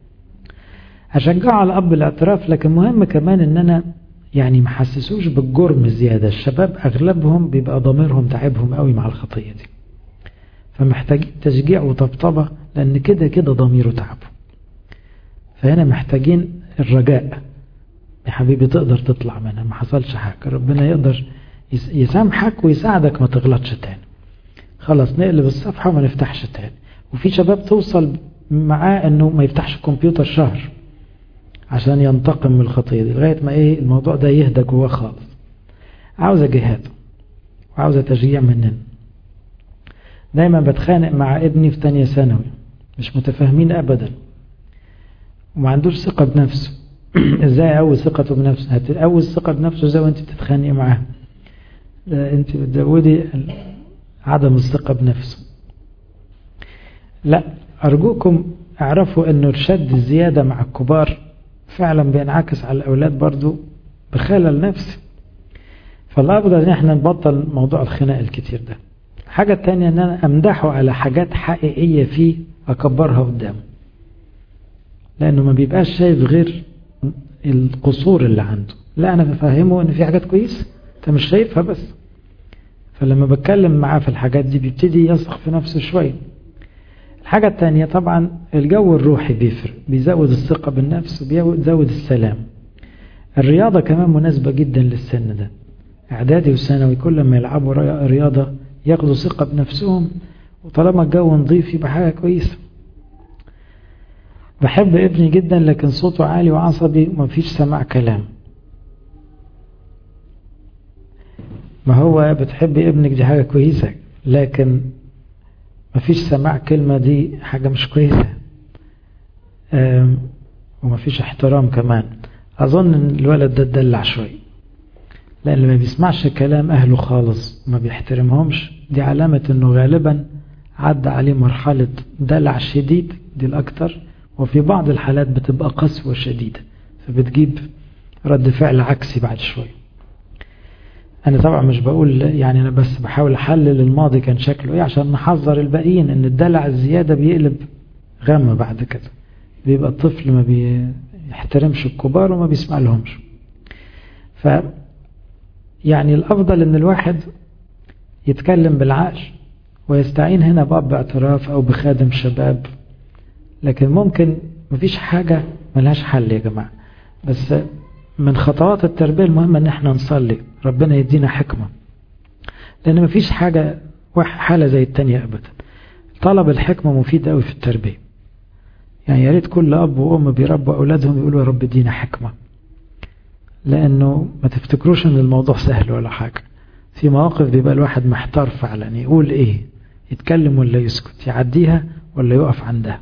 أشجعه على أب الاعتراف لكن مهم كمان إن أنا يعني ما حسسوش بالجرم زيادة الشباب أغلبهم بيبقى ضميرهم تعبهم قوي مع الخطية دي فمحتاجين تشجيع وطبطبة لأن كده كده ضميره تعبه فهنا محتاجين الرجاء يا حبيبي تقدر تطلع منها ما حصلش حاجة ربنا يقدر يسامحك ويساعدك ما تغلطش تاني خلاص نقلب الصفحة وما نفتحش تاني وفي شباب توصل معاه انه ما يفتحش الكمبيوتر شهر عشان ينتقم من الخطية دي لغاية ما ايه الموضوع ده يهدى جواه خالص عاوزة جهاد وعاوزة تشجيع مننا دايما بتخانق مع ابني في تانية ثانوي مش متفاهمين ابدا وما عندوش ثقة بنفسه ازاي اقوي ثقته بنفسه هتقوي الثقة بنفسه زي وانت بتتخانقي معاه ده انت بتزودي عدم الثقة بنفسه لا ارجوكم اعرفوا انه الشد الزيادة مع الكبار فعلا بينعكس على الاولاد برضو بخلل نفسي فالافضل ان احنا نبطل موضوع الخناق الكتير ده الحاجة التانية ان انا امدحه على حاجات حقيقية فيه أكبرها قدامه لأنه ما بيبقاش شايف غير القصور اللي عنده لا أنا بفهمه إن في حاجات كويسة أنت مش شايفها بس فلما بتكلم معاه في الحاجات دي بيبتدي يثق في نفسه شوية الحاجة التانية طبعا الجو الروحي بيفرق بيزود الثقة بالنفس وبيزود السلام الرياضة كمان مناسبة جدا للسن ده اعدادي وثانوي كل ما يلعبوا رياضة ياخدوا ثقة بنفسهم وطالما الجو نظيف يبقى حاجة كويسة بحب ابني جدا لكن صوته عالي وعصبي ومفيش سماع كلام ما هو بتحب ابنك دي حاجة كويسة لكن مفيش سماع كلمة دي حاجة مش كويسة ومفيش احترام كمان أظن إن الولد ده اتدلع شوي لأن اللي ما بيسمعش كلام أهله خالص ما بيحترمهمش دي علامة إنه غالبا عدى عليه مرحلة دلع شديد دي الأكتر وفي بعض الحالات بتبقى قسوة شديدة فبتجيب رد فعل عكسي بعد شوي أنا طبعا مش بقول يعني أنا بس بحاول أحلل الماضي كان شكله إيه عشان نحذر الباقيين إن الدلع الزيادة بيقلب غم بعد كده بيبقى الطفل ما بيحترمش الكبار وما بيسمع لهمش ف يعني الأفضل إن الواحد يتكلم بالعقل ويستعين هنا بأب اعتراف أو بخادم شباب لكن ممكن مفيش حاجة ملهاش حل يا جماعة بس من خطوات التربية المهمة ان احنا نصلي ربنا يدينا حكمة لان مفيش حاجة حالة زي التانية ابدا طلب الحكمة مفيد قوي في التربية يعني يا ريت كل اب وام بيربوا اولادهم يقولوا يا رب ادينا حكمة لانه ما تفتكروش ان الموضوع سهل ولا حاجة في مواقف بيبقى الواحد محتار فعلا يقول ايه يتكلم ولا يسكت يعديها ولا يقف عندها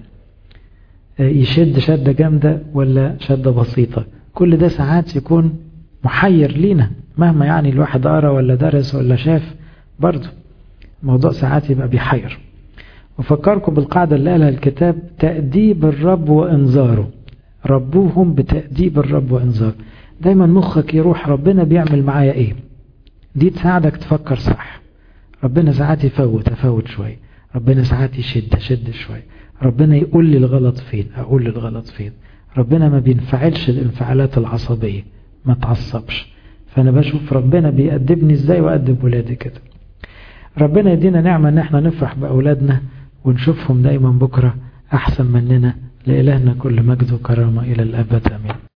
يشد شدة جامدة ولا شدة بسيطة كل ده ساعات يكون محير لينا مهما يعني الواحد قرا ولا درس ولا شاف برضه الموضوع ساعات يبقى بيحير وفكركم بالقاعدة اللي قالها الكتاب تأديب الرب وإنذاره ربوهم بتأديب الرب وإنذاره دايما مخك يروح ربنا بيعمل معايا ايه دي تساعدك تفكر صح ربنا ساعات يفوت افوت شوية ربنا ساعات يشد اشد شوية ربنا يقول لي الغلط فين اقول لي الغلط فين ربنا ما بينفعلش الانفعالات العصبية ما تعصبش فانا بشوف ربنا بيأدبني ازاي وأدب ولادي كده ربنا يدينا نعمة ان احنا نفرح بأولادنا ونشوفهم دايما بكرة احسن مننا لإلهنا كل مجد وكرامة الى الابد امين